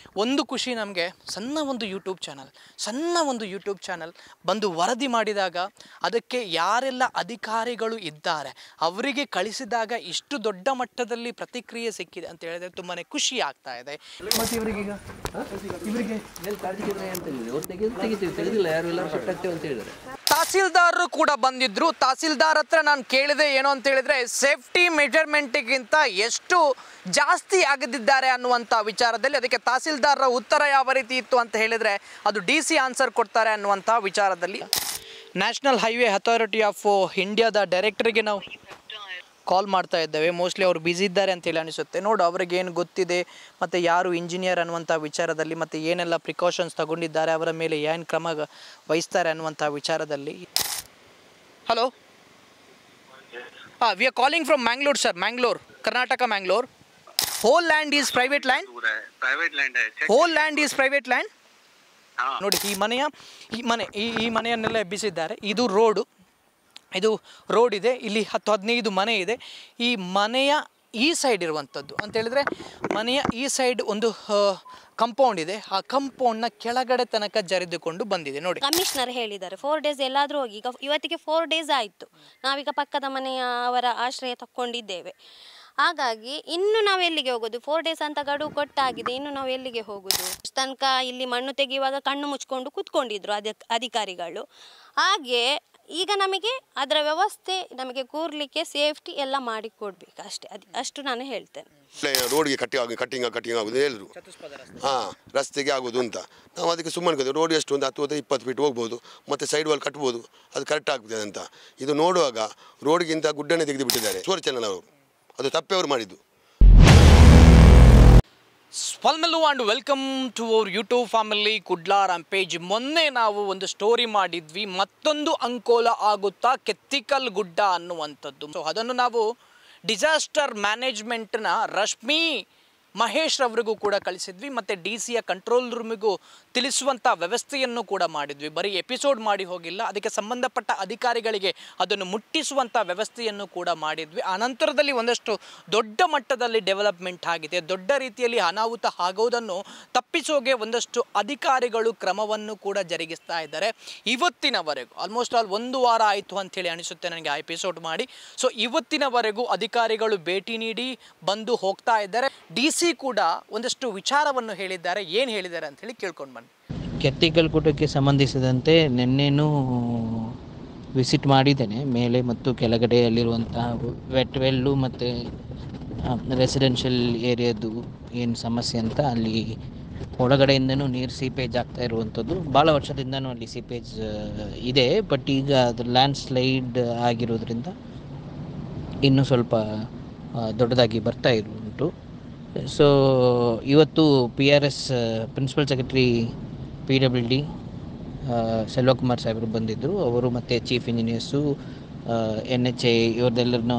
ಒಂದು ಖುಷಿ ನಮಗೆ ಸಣ್ಣ ಒಂದು ಯೂಟ್ಯೂಬ್ ಚಾನಲ್ ಸಣ್ಣ ಒಂದು ಯೂಟ್ಯೂಬ್ ಚಾನಲ್ ಬಂದು ವರದಿ ಮಾಡಿದಾಗ ಅದಕ್ಕೆ ಯಾರೆಲ್ಲ ಅಧಿಕಾರಿಗಳು ಇದ್ದಾರೆ ಅವರಿಗೆ ಕಳಿಸಿದಾಗ ಇಷ್ಟು ದೊಡ್ಡ ಮಟ್ಟದಲ್ಲಿ ಪ್ರತಿಕ್ರಿಯೆ ಸಿಕ್ಕಿದೆ ಅಂತ ಹೇಳಿದ್ರೆ ತುಂಬಾ ಖುಷಿ ಆಗ್ತಾ ಇದೆ ಮತ್ತೆ ಇವರಿಗೀಗ ಇವರಿಗೆ ಮೇಲೆ ಕಾಳಜಿಗೆ ಅಂತ ಹೇಳಿದ್ರು ಅವ್ರು ತೆಗೆದು ತೆಗಿತೀವಿ ತೆಗೆದಿಲ್ಲ ಯಾರು ಎಲ್ಲರೂ ಶಿಫ್ಟ್ ಆಗ್ತೇವೆ ಅಂತ ಹೇಳಿದ್ದಾರೆ ತಹಸೀಲ್ದಾರರು ಕೂಡ ಬಂದಿದ್ರು ತಹಸೀಲ್ದಾರ್ ಹತ್ರ ನಾನು ಕೇಳಿದೆ ಏನು ಅಂತ ಹೇಳಿದ್ರೆ ಸೇಫ್ಟಿ ಮೆಜರ್ಮೆಂಟ್ಗಿಂತ ಎಷ್ಟು ಜಾಸ್ತಿ ಆಗದಿದ್ದಾರೆ ಅನ್ನುವಂಥ ವಿಚಾರದಲ್ಲಿ ಅದಕ್ಕೆ ತಹಸೀಲ್ದಾರರ ಉತ್ತರ ಯಾವ ರೀತಿ ಇತ್ತು ಅಂತ ಹೇಳಿದ್ರೆ ಅದು ಡಿ ಸಿ ಆನ್ಸರ್ ಕೊಡ್ತಾರೆ ಅನ್ನುವಂಥ ವಿಚಾರದಲ್ಲಿ ನ್ಯಾಷನಲ್ ಹೈವೇ ಅಥಾರಿಟಿ ಆಫ್ ಇಂಡಿಯಾದ ಡೈರೆಕ್ಟರ್ಗೆ ನಾವು ಕಾಲ್ ಮಾಡ್ತಾ ಇದ್ದೇವೆ ಮೋಸ್ಟ್ಲಿ ಅವರು ಬ್ಯುಸಿ ಇದ್ದಾರೆ ಅಂತೇಳಿ ಅನಿಸುತ್ತೆ ನೋಡು ಅವ್ರಿಗೆ ಏನು ಗೊತ್ತಿದೆ ಮತ್ತು ಯಾರು ಇಂಜಿನಿಯರ್ ಅನ್ನುವಂಥ ವಿಚಾರದಲ್ಲಿ ಮತ್ತು ಏನೆಲ್ಲ ಪ್ರಿಕಾಷನ್ಸ್ ತಗೊಂಡಿದ್ದಾರೆ ಅವರ ಮೇಲೆ ಏನು ಕ್ರಮ ಗ- ವಹಿಸ್ತಾರೆ ಅನ್ನುವಂಥ ವಿಚಾರದಲ್ಲಿ ಹಲೋ ಹಾಂ we are calling from Mangalore sir Mangalore Karnataka Mangalore whole land is private land दूर है प्राइवेट लैंड है check whole land is private land हाँ ನೋಡಿ ಈ ಮನೆಯ ಈ ಮನೆ ಈ ಈ ಮನೆಯನ್ನೆಲ್ಲ ಎಬ್ಬಿಸಿದ್ದಾರೆ ಇದು ರೋಡು ಇದು ರೋಡ್ ಇದೆ ಇಲ್ಲಿ ಹತ್ತು ಹದಿನೈದು ಮನೆ ಇದೆ ಈ ಮನೆಯ ಈ ಸೈಡ್ ಇರುವಂಥದ್ದು ಅಂತ ಹೇಳಿದ್ರೆ ಮನೆಯ ಈ ಸೈಡ್ ಒಂದು ಕಂಪೌಂಡ್ ಇದೆ ಆ ಕಂಪೌಂಡ್ನ ಕೆಳಗಡೆ ತನಕ ಜರಿದುಕೊಂಡು ಬಂದಿದೆ ನೋಡಿ ಕಮಿಷನರ್ ಹೇಳಿದ್ದಾರೆ ಫೋರ್ ಡೇಸ್ ಎಲ್ಲಾದರೂ ಹೋಗಿ ಈಗ ಇವತ್ತಿಗೆ ಫೋರ್ ಡೇಸ್ ಆಯಿತು ನಾವೀಗ ಪಕ್ಕದ ಮನೆಯ ಅವರ ಆಶ್ರಯ ತಕ್ಕೊಂಡಿದ್ದೇವೆ ಹಾಗಾಗಿ ಇನ್ನು ನಾವು ಎಲ್ಲಿಗೆ ಹೋಗೋದು ಫೋರ್ ಡೇಸ್ ಅಂತ ಗಡುವು ಕೊಟ್ಟಾಗಿದೆ ಇನ್ನು ನಾವು ಎಲ್ಲಿಗೆ ಹೋಗೋದು ಇಷ್ಟ್ ತನಕ ಇಲ್ಲಿ ಮಣ್ಣು ತೆಗೆಯುವಾಗ ಕಣ್ಣು ಮುಚ್ಕೊಂಡು ಕೂತ್ಕೊಂಡಿದ್ರು ಅದ ಅಧಿಕಾರಿಗಳು ಹಾಗೆ ಈಗ ನಮಗೆ ಅದರ ವ್ಯವಸ್ಥೆ ನಮಗೆ ಕೂರ್ಲಿಕ್ಕೆ ಸೇಫ್ಟಿ ಎಲ್ಲ ಮಾಡಿ ಕೊಡ್ಬೇಕು ಅಷ್ಟೇ ಅದು ಅಷ್ಟು ನಾನು ಹೇಳ್ತೇನೆ ರೋಡ್ಗೆ ಕಟ್ಟಿ ಆಗಿ ಕಟ್ಟಿಂಗ್ ಕಟ್ಟಿಂಗ್ ಆಗೋದು ಹೇಳಿದ್ರು ಹಾಂ ರಸ್ತೆಗೆ ಆಗೋದು ಅಂತ ನಾವು ಅದಕ್ಕೆ ಸುಮ್ಮನೆ ಕದ್ದು ರೋಡ್ ಎಷ್ಟು ಒಂದು ಹತ್ತು ಅಥವಾ ಇಪ್ಪತ್ತು ಫೀಟ್ ಹೋಗ್ಬೋದು ಮತ್ತು ಸೈಡ್ ವಾಲ್ ಕಟ್ಬೋದು ಅದು ಕರೆಕ್ಟ್ ಆಗ್ತದೆ ಅಂತ ಇದು ನೋಡುವಾಗ ರೋಡ್ಗಿಂತ ಗುಡ್ಡನ್ನೇ ತೆಗೆದು ಬಿಟ್ಟಿದ್ದಾರೆ ಸೋರ್ ಚಾನಲ್ ಅವರು ಅದು ತಪ್ಪೇ ಅವರು ಮಾಡಿದ್ದು ಸ್ಪಲ್ಮೆಲ್ಲು and welcome to our YouTube family ಕುಡ್ಲಾರ್ ಪೇಜ್ ಮೊನ್ನೆ ನಾವು ಒಂದು ಸ್ಟೋರಿ ಮಾಡಿದ್ವಿ ಮತ್ತೊಂದು ಅಂಕೋಲ ಆಗುತ್ತಾ ಕೆತ್ತಿಕಲ್ ಗುಡ್ಡ ಅನ್ನುವಂಥದ್ದು ಸೊ ಅದನ್ನು ನಾವು ಡಿಸಾಸ್ಟರ್ ಮ್ಯಾನೇಜ್ಮೆಂಟ್ನ ರಶ್ಮಿ ಮಹೇಶ್ ರವರಿಗೂ ಕೂಡ ಕಳಿಸಿದ್ವಿ ಮತ್ತು ಡಿ ಸಿಯ ಕಂಟ್ರೋಲ್ ರೂಮಿಗೂ ತಿಳಿಸುವಂಥ ವ್ಯವಸ್ಥೆಯನ್ನು ಕೂಡ ಮಾಡಿದ್ವಿ ಬರೀ ಎಪಿಸೋಡ್ ಮಾಡಿ ಹೋಗಿಲ್ಲ ಅದಕ್ಕೆ ಸಂಬಂಧಪಟ್ಟ ಅಧಿಕಾರಿಗಳಿಗೆ ಅದನ್ನು ಮುಟ್ಟಿಸುವಂಥ ವ್ಯವಸ್ಥೆಯನ್ನು ಕೂಡ ಮಾಡಿದ್ವಿ ಅನಂತರದಲ್ಲಿ ಒಂದಷ್ಟು ದೊಡ್ಡ ಮಟ್ಟದಲ್ಲಿ ಡೆವಲಪ್ಮೆಂಟ್ ಆಗಿದೆ ದೊಡ್ಡ ರೀತಿಯಲ್ಲಿ ಅನಾಹುತ ಆಗೋದನ್ನು ತಪ್ಪಿಸೋಗೆ ಒಂದಷ್ಟು ಅಧಿಕಾರಿಗಳು ಕ್ರಮವನ್ನು ಕೂಡ ಜರುಗಿಸ್ತಾ ಇದ್ದಾರೆ ಇವತ್ತಿನವರೆಗೂ ಆಲ್ಮೋಸ್ಟ್ ಆಲ್ ಒಂದು ವಾರ ಆಯಿತು ಅಂಥೇಳಿ ಅನಿಸುತ್ತೆ ನನಗೆ ಆ ಎಪಿಸೋಡ್ ಮಾಡಿ ಸೊ ಇವತ್ತಿನವರೆಗೂ ಅಧಿಕಾರಿಗಳು ಭೇಟಿ ನೀಡಿ ಬಂದು ಹೋಗ್ತಾ ಇದ್ದಾರೆ ಡಿ ಸಿ ಕೂಡ ಒಂದಷ್ಟು ವಿಚಾರವನ್ನು ಹೇಳಿದ್ದಾರೆ ಏನು ಹೇಳಿದ್ದಾರೆ ಅಂಥೇಳಿ ಕೇಳ್ಕೊಂಡು ಬನ್ನಿ ಕೆತ್ತಿಕಲ್ ಕೂಟಕ್ಕೆ ಸಂಬಂಧಿಸಿದಂತೆ ನಿನ್ನೆನೂ ವಿಸಿಟ್ ಮಾಡಿದ್ದೇನೆ ಮೇಲೆ ಮತ್ತು ಕೆಳಗಡೆ ಅಲ್ಲಿರುವಂತಹ ವೆಟ್ ವೆಲ್ಲು ಮತ್ತು ರೆಸಿಡೆನ್ಷಿಯಲ್ ಏರಿಯಾದು ಏನು ಸಮಸ್ಯೆ ಅಂತ ಅಲ್ಲಿ ಒಳಗಡೆಯಿಂದನೂ ನೀರು ಸೀಪೇಜ್ ಆಗ್ತಾ ಇರುವಂಥದ್ದು ಭಾಳ ವರ್ಷದಿಂದನೂ ಅಲ್ಲಿ ಸೀಪೇಜ್ ಇದೆ ಬಟ್ ಈಗ ಅದು ಲ್ಯಾಂಡ್ ಸ್ಲೈಡ್ ಆಗಿರೋದ್ರಿಂದ ಇನ್ನೂ ಸ್ವಲ್ಪ ಆ, ದೊಡ್ಡದಾಗಿ ಬರ್ತಾ ಇರು ಉಂಟು ಸೊ ಇವತ್ತು P R S principal secretary P W D Selvakumar ಸಾಹೇಬರು ಬಂದಿದ್ದರು ಅವರು ಮತ್ತು chief engineers N H A ಇವ್ರದ್ದೆಲ್ಲರನ್ನು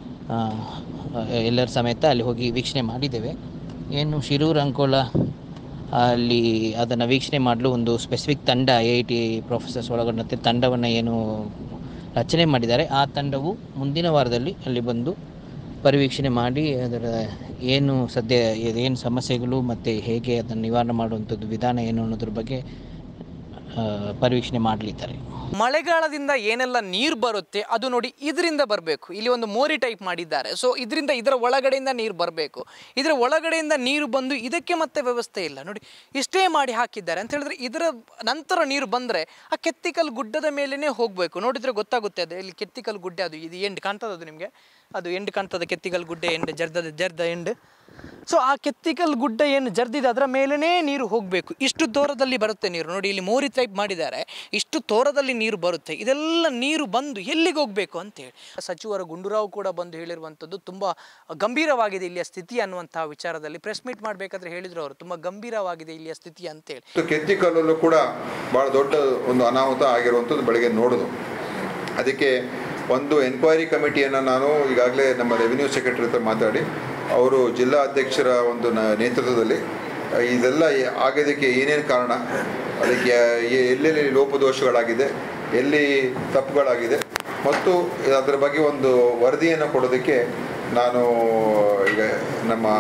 ಎಲ್ಲರ ಸಮೇತ ಅಲ್ಲಿ ಹೋಗಿ ವೀಕ್ಷಣೆ ಮಾಡಿದ್ದೇವೆ ಏನು ಶಿರೂರು ಅಂಕೋಲ ಅಲ್ಲಿ ಅದನ್ನು ವೀಕ್ಷಣೆ ಮಾಡಲು ಒಂದು ಸ್ಪೆಸಿಫಿಕ್ ತಂಡ ಐ ಐ ಟಿ ಪ್ರೊಫೆಸರ್ಸ್ ಒಳಗೊಂಡಂತೆ ತಂಡವನ್ನು ಏನು ರಚನೆ ಮಾಡಿದ್ದಾರೆ ಆ ತಂಡವು ಮುಂದಿನ ವಾರದಲ್ಲಿ ಅಲ್ಲಿ ಬಂದು ಪರಿವೀಕ್ಷಣೆ ಮಾಡಿ ಅದರ ಏನು ಸದ್ಯ ಏನು ಸಮಸ್ಯೆಗಳು ಮತ್ತು ಹೇಗೆ ಅದನ್ನು ನಿವಾರಣೆ ಮಾಡುವಂಥದ್ದು ವಿಧಾನ ಏನು ಅನ್ನೋದ್ರ ಬಗ್ಗೆ ಆ, ಪರಿವೀಕ್ಷಣೆ ಮಾಡಲಿದ್ದಾರೆ ಮಳೆಗಾಲದಿಂದ ಏನೆಲ್ಲ ನೀರು ಬರುತ್ತೆ ಅದು ನೋಡಿ ಇದರಿಂದ ಬರಬೇಕು ಇಲ್ಲಿ ಒಂದು ಮೋರಿ ಟೈಪ್ ಮಾಡಿದ್ದಾರೆ ಸೊ ಇದರಿಂದ ಇದರ ಒಳಗಡೆಯಿಂದ ನೀರು ಬರಬೇಕು ಇದರ ಒಳಗಡೆಯಿಂದ ನೀರು ಬಂದು ಇದಕ್ಕೆ ಮತ್ತೆ ವ್ಯವಸ್ಥೆ ಇಲ್ಲ ನೋಡಿ ಇಷ್ಟೇ ಮಾಡಿ ಹಾಕಿದ್ದಾರೆ ಅಂತ ಹೇಳಿದ್ರೆ ಇದರ ನಂತರ ನೀರು ಬಂದರೆ ಆ ಕೆತ್ತಿಕಲ್ ಗುಡ್ಡದ ಮೇಲೇ ಹೋಗಬೇಕು ನೋಡಿದರೆ ಗೊತ್ತಾಗುತ್ತೆ ಅದು ಇಲ್ಲಿ ಕೆತ್ತಿಕಲ್ ಗುಡ್ಡ ಅದು ಇದು ಎಂಡ್ ಕಾಣ್ತದೆ ಅದು ನಿಮಗೆ ಅದು ಎಂಡ್ ಕಾಣ್ತದೆ ಕೆತ್ತಿಕಲ್ ಗುಡ್ಡ ಎಂಡ್ ಜರ್ದದ ಜರ್ದ ಎಂಡ್ ಸೊ ಆ ಕೆತ್ತಿಕಲ್ ಗುಡ್ಡ ಏನು ಜರ್ದಿದೆ ಅದರ ಮೇಲೇ ನೀರು ಹೋಗಬೇಕು ಇಷ್ಟು ದೂರದಲ್ಲಿ ಬರುತ್ತೆ ನೀರು ನೋಡಿ ಇಲ್ಲಿ ಮೋರಿ ಟೈಪ್ ಮಾಡಿದ್ದಾರೆ ಇಷ್ಟು ದೂರದಲ್ಲಿ ನೀರು ಬರುತ್ತೆ ಇದೆಲ್ಲ ನೀರು ಬಂದು ಎಲ್ಲಿಗೆ ಹೋಗಬೇಕು ಅಂತೇಳಿ ಸಚಿವರು ಗುಂಡೂರಾವ್ ಕೂಡ ಬಂದು ಹೇಳಿರುವಂಥದ್ದು ತುಂಬ ಗಂಭೀರವಾಗಿದೆ ಇಲ್ಲಿಯ ಸ್ಥಿತಿ ಅನ್ನುವಂಥ ವಿಚಾರದಲ್ಲಿ ಪ್ರೆಸ್ ಮೀಟ್ ಮಾಡಬೇಕಾದ್ರೆ ಹೇಳಿದ್ರು ಅವರು ತುಂಬ ಗಂಭೀರವಾಗಿದೆ ಇಲ್ಲಿಯ ಸ್ಥಿತಿ ಅಂತೇಳಿ ಮತ್ತು ಕೆತ್ತಿಕಲ್ಲಲ್ಲೂ ಕೂಡ ಭಾಳ ದೊಡ್ಡ ಒಂದು ಅನಾಹುತ ಆಗಿರುವಂಥದ್ದು ಬೆಳಗ್ಗೆ ನೋಡೋದು ಅದಕ್ಕೆ ಒಂದು ಎನ್ಕ್ವೈರಿ ಕಮಿಟಿಯನ್ನು ನಾನು ಈಗಾಗಲೇ ನಮ್ಮ ರೆವಿನ್ಯೂ ಸೆಕ್ರೆಟರಿ ಹತ್ರ ಮಾತಾಡಿ ಅವರು ಜಿಲ್ಲಾ ಅಧ್ಯಕ್ಷರ ಒಂದು ನ- ನೇತೃತ್ವದಲ್ಲಿ ಆ, ಇದೆಲ್ಲ ಏ- ಆಗೋದಕ್ಕೆ ಏನೇನು ಕಾರಣ ಅದಕ್ಕೆ ಎ- ಎಲ್ಲೆಲ್ಲಿ ಲೋಪದೋಷಗಳಾಗಿದೆ ಎಲ್ಲಿ ತಪ್ಪುಗಳಾಗಿದೆ ಮತ್ತು ಅದರ ಬಗ್ಗೆ ಒಂದು ವರದಿಯನ್ನು ಕೊಡೋದಕ್ಕೆ ನಾನು ಈಗ ನಮ್ಮ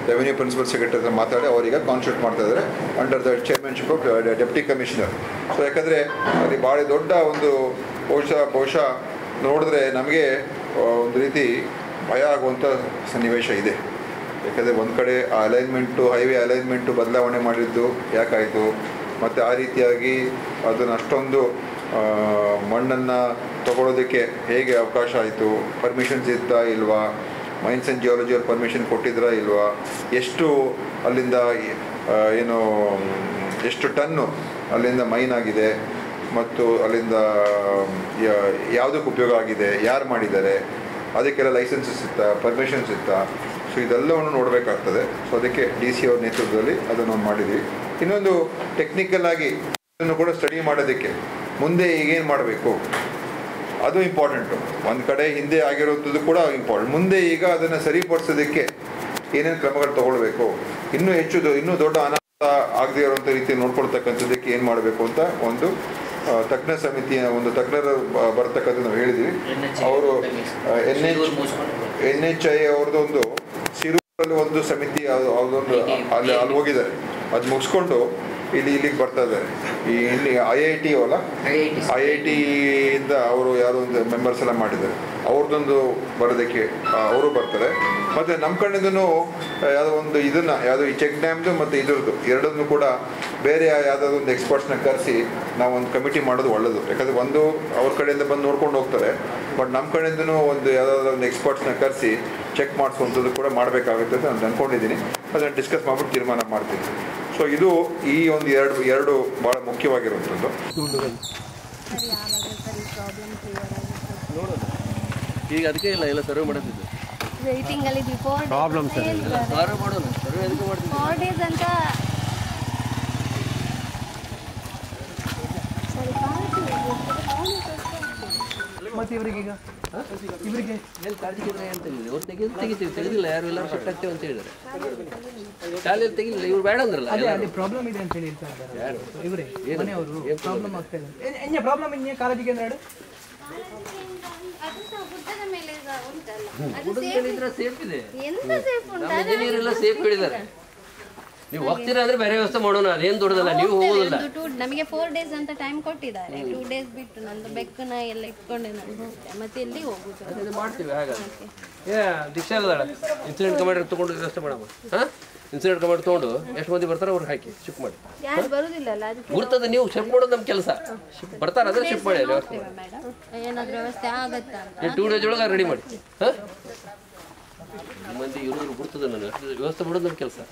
ರೆವಿನ್ಯೂ ಪ್ರಿನ್ಸಿಪಲ್ ಸೆಕ್ರೆಟರಿ ಹತ್ರ ಮಾತಾಡಿ ಅವರೀಗ ಕಾನ್ಸ್ಟಿಟ್ಯೂಟ್ ಮಾಡ್ತಾ ಇದ್ದಾರೆ under the chairmanship of deputy commissioner so ಯಾಕಂದರೆ ಅಲ್ಲಿ ಭಾಳ ದೊಡ್ಡ ಒಂದು ಬಹುಶಃ ಬಹುಶಃ ನೋಡಿದ್ರೆ ನಮಗೆ ಆ, ಒಂದು ರೀತಿ ಭಯ ಆಗುವಂಥ ಸನ್ನಿವೇಶ ಇದೆ ಯಾಕಂದರೆ ಒಂದು ಕಡೆ ಆ ಅಲೈನ್ಮೆಂಟು ಹೈವೇ ಅಲೈನ್ಮೆಂಟು ಬದಲಾವಣೆ ಮಾಡಿದ್ದು ಯಾಕಾಯಿತು ಮತ್ತು ಆ ರೀತಿಯಾಗಿ ಅದನ್ನು ಅಷ್ಟೊಂದು ಮಣ್ಣನ್ನು ತಗೊಳ್ಳೋದಕ್ಕೆ ಹೇಗೆ ಅವಕಾಶ ಆಯಿತು ಪರ್ಮಿಷನ್ಸ್ ಇತ್ತಾ ಇಲ್ವಾ ಮೈನ್ಸ್ ಆ್ಯಂಡ್ ಜಿಯಾಲಜಿಯವ್ರು ಪರ್ಮಿಷನ್ ಕೊಟ್ಟಿದ್ರಾ ಇಲ್ವಾ ಎಷ್ಟು ಅಲ್ಲಿಂದ ಆ, ಏನು ಎಷ್ಟು ಟನ್ನು ಅಲ್ಲಿಂದ ಮೈನ್ ಆಗಿದೆ ಮತ್ತು ಅಲ್ಲಿಂದ ಯಾ- ಯಾವುದಕ್ಕೆ ಉಪಯೋಗ ಆಗಿದೆ ಯಾರು ಮಾಡಿದ್ದಾರೆ ಅದಕ್ಕೆಲ್ಲ ಲೈಸೆನ್ಸಸ್ ಇತ್ತಾ ಪರ್ಮಿಷನ್ಸ್ ಇತ್ತಾ ಸೊ ಇದೆಲ್ಲವನ್ನು ನೋಡಬೇಕಾಗ್ತದೆ ಸೊ ಅದಕ್ಕೆ ಡಿ ಸಿ ಅವ್ರ ನೇತೃತ್ವದಲ್ಲಿ ಅದನ್ನು ಒಂದು ಮಾಡಿದ್ದೀವಿ ಇನ್ನೊಂದು ಟೆಕ್ನಿಕಲ್ ಆಗಿ ಇದನ್ನು ಕೂಡ ಸ್ಟಡಿ ಮಾಡೋದಕ್ಕೆ ಮುಂದೆ ಈಗೇನು ಮಾಡಬೇಕು ಅದು ಇಂಪಾರ್ಟೆಂಟು ಒಂದು ಕಡೆ ಹಿಂದೆ ಆಗಿರೋಂಥದ್ದು ಕೂಡ ಇಂಪಾರ್ಟೆಂಟ್ ಮುಂದೆ ಈಗ ಅದನ್ನು ಸರಿಪಡಿಸೋದಕ್ಕೆ ಏನೇನು ಕ್ರಮಗಳು ತಗೊಳ್ಬೇಕು ಇನ್ನೂ ಹೆಚ್ಚು ದೊ- ಇನ್ನೂ ದೊಡ್ಡ ಅನಾಹುತ ಆಗದೇ ಇರುವಂಥ ರೀತಿ ನೋಡ್ಕೊಳ್ತಕ್ಕಂಥದ್ದಕ್ಕೆ ಏನು ಮಾಡಬೇಕು ಅಂತ ಒಂದು ಆ, ತಜ್ಞ ಸಮಿತಿಯ ಒಂದು ತಜ್ಞರು ಬ- ಬರ್ತಕ್ಕಂಥ ನಾವು ಹೇಳಿದ್ದೀವಿ ಅವರು N H N H I ಅವ್ರದ್ದು ಒಂದು ಸಿರೂರಲ್ಲಿ ಒಂದು ಸಮಿತಿ ಅದು- ಅದೊಂದು ಅಲ್ಲಿ ಅಲ್ಲಿ ಹೋಗಿದ್ದಾರೆ ಅದು ಮುಗಿಸ್ಕೊಂಡು ಇಲ್ಲಿ ಇಲ್ಲಿಗೆ ಬರ್ತಾ ಇದ್ದಾರೆ ಈ ಇಲ್ಲಿ ಐ ಐ ಟಿ ಅಲ್ಲ ಐ ಐ ಟಿಯಿಂದ ಅವರು ಯಾರೋ ಒಂದು ಮೆಂಬರ್ಸ್ ಎಲ್ಲ ಮಾಡಿದ್ದಾರೆ ಅವ್ರದ್ದೊಂದು ಬರೋದಕ್ಕೆ ಆ, ಅವರು ಬರ್ತಾರೆ ಮತ್ತು ನಮ್ಮ ಕಡೆಯಿಂದನೂ ಯಾವುದೋ ಒಂದು ಇದನ್ನು ಯಾವುದೋ ಈ ಚೆಕ್ ಡ್ಯಾಮ್ದು ಮತ್ತು ಇದ್ರದ್ದು ಎರಡನ್ನೂ ಕೂಡ ಬೇರೆ ಯಾವುದಾದ್ರು ಒಂದು ಎಕ್ಸ್ಪರ್ಟ್ಸ್ನ ಕರೆಸಿ ನಾವು ಒಂದು ಕಮಿಟಿ ಮಾಡೋದು ಒಳ್ಳೆಯದು ಯಾಕಂದರೆ ಒಂದು ಅವ್ರ ಕಡೆಯಿಂದ ಬಂದು ನೋಡ್ಕೊಂಡು ಹೋಗ್ತಾರೆ ಬಟ್ ನಮ್ಮ ಕಡೆಯಿಂದನೂ ಒಂದು ಯಾವುದಾದ್ರು ಒಂದು ಎಕ್ಸ್ಪರ್ಟ್ಸ್ನ ಕರೆಸಿ ಚೆಕ್ ಮಾಡಿಸುವಂಥದ್ದು ಕೂಡ ಮಾಡಬೇಕಾಗುತ್ತೆ ಅಂತ ನಾನು ಅಂದ್ಕೊಂಡಿದ್ದೀನಿ ಅದನ್ನು ಡಿಸ್ಕಸ್ ಮಾಡ್ಬಿಟ್ಟು ತೀರ್ಮಾನ ಮಾಡ್ತೀನಿ ಸೊ ಇದು ಈ ಒಂದು ಎರಡು ಎರಡು ಭಾಳ ಮುಖ್ಯವಾಗಿರುವಂಥದ್ದು ಈಗ ಅದಕ್ಕೆ ಇಲ್ಲ ಎಲ್ಲ ಸರ್ವೆ ಮಾಡೋದಿದ್ದು ವೇಟಿಂಗ್ ಅಲ್ಲಿ ಬಿಫೋರ್ ಪ್ರಾಬ್ಲಮ್ ಸರ್ವೆ ಮಾಡೋಣ ಸರ್ವೆ ಅದಕ್ಕೆ ಮಾಡ್ತೀವಿ ಫೋರ್ ಡೇಸ್ ಅಂತ ಸರಿ ಮತ್ತೆ ಇವರಿಗೆ ಈಗ ಇವರಿಗೆ ಎಲ್ಲಿ ಕಾಳಜಿ ಕೇಂದ್ರ ಅಂತ ಹೇಳಿದ್ರು ಅವ್ರು ತೆಗೆದು ತೆಗಿತೀವಿ ತೆಗೆದಿಲ್ಲ ಯಾರು ಎಲ್ಲರೂ ಶಿಫ್ಟ್ ಆಗ್ತೇವೆ ಅಂತ ಹೇಳಿದ್ದಾರೆ ಶಾಲೆಯಲ್ಲಿ ತೆಗಿಲಿಲ್ಲ ಇವ್ರು ಬೇಡ ಅಂದ್ರಲ್ಲ ಎಲ್ಲರೂ. ಪ್ರಾಬ್ಲಮ್ ಇದೆ ಅಂತ ಹೇಳಿ ಹೇಳ್ತಾ ಇದ್ದಾರೆ ಯಾರು? ಇವರೇ ಏನು? ಮನೆಯವರು ಏನ್ ಪ್ರಾಬ್ಲಮ್ ಆಗ್ತಾ ಇದೆ ಎನ್ನ ಪ್ರಾಬ್ಲಮ್ ಇನ್ನೇ ಕಾಳಜಿ ಕೇಂದ್ರ ಹೇಳು ಅದು ಸಹ ಗುಡ್ಡದ ಮೇಲೆ ಸಹ ಉಂಟಲ್ಲ ಅದು ಹುಡುಗ safe ಹೇಳಿದ್ರೆ ಸೇಫ್ ಇದೆ ಎಂತ ಸೇಫ್ ನಮ್ಮ ಇಂಜಿನಿಯರ್ ಎಲ್ಲ ಸೇಫ್ ಹೇಳಿದ್ದಾರೆ ನೀವು ಹೋಗ್ತೀರಾ ಅಂದ್ರೆ ಬೇರೆ ವ್ಯವಸ್ಥೆ ಮಾಡೋಣ ಅದೇನು ದೊಡ್ಡದಲ್ಲ ನೀವು ಹೋಗೋದಿಲ್ಲ ನಮಗೆ ಫೋರ್ ಡೇಸ್ ಅಂತ ಟೈಮ್ ಕೊಟ್ಟಿದ್ದಾರೆ ಟೂ ಡೇಸ್ ಬಿಟ್ಟು ನಂದು ಬೆಕ್ಕನ ಎಲ್ಲ ಇಟ್ಕೊಂಡೆ ನಾನು ಹೋಗ್ತೆ ಮತ್ತೆ ಎಲ್ಲಿ ಹೋಗುದು ಅದನ್ನ ಮಾಡ್ತೀವಿ ಹಾಗಾದ್ರೆ ಏ ದೀಕ್ಷಾ ಅಲ್ಲದಾಳ ಇನ್ಸಿಡೆಂಟ್ ಕಮಾಂಡರ್ ತೊಗೊಂಡು ವ್ಯವಸ್ಥೆ ಮಾಡಮ್ಮ ಹಾಂ ಇನ್ಸಿಡೆಂಟ್ ಕಮಾಂಡರ್ ತೊಗೊಂಡು ಎಷ್ಟು ಮಂದಿ ಬರ್ತಾರೋ ಅವ್ರಿಗೆ ಹಾಕಿ ಶಿಫ್ಟ್ ಮಾಡಿ ಯಾರು ಬರುದಿಲ್ಲ ಅಲ್ಲ ಅದಕ್ಕೆ ಗುರ್ತದ ನೀವು ಶಿಫ್ಟ್ ಮಾಡೋದು ನಮ್ಮ ಕೆಲಸ ಬರ್ತಾರ ಅಂದ್ರೆ ಶಿಫ್ಟ್ ಮಾಡಿ ಅಲ್ಲಿ ವ್ಯವಸ್ಥೆ ಮಾಡಿ ಮೇಡಮ್ ಏನಾದ್ರೂ ವ್ಯವಸ್ಥೆ ಆಗತ್ತಾ ಅಂತ ನೀವು ಟೂ ಡೇಸ್ ಒಳಗೆ ರೆಡಿ ಮಾಡಿ ಹಾಂ ಮಂದಿ ಇರೋರು ಗುರ್ತದ ನಾನು ವ್ಯವಸ್ಥೆ ಮಾಡೋದು ನಮ್ಮ ಕೆಲಸ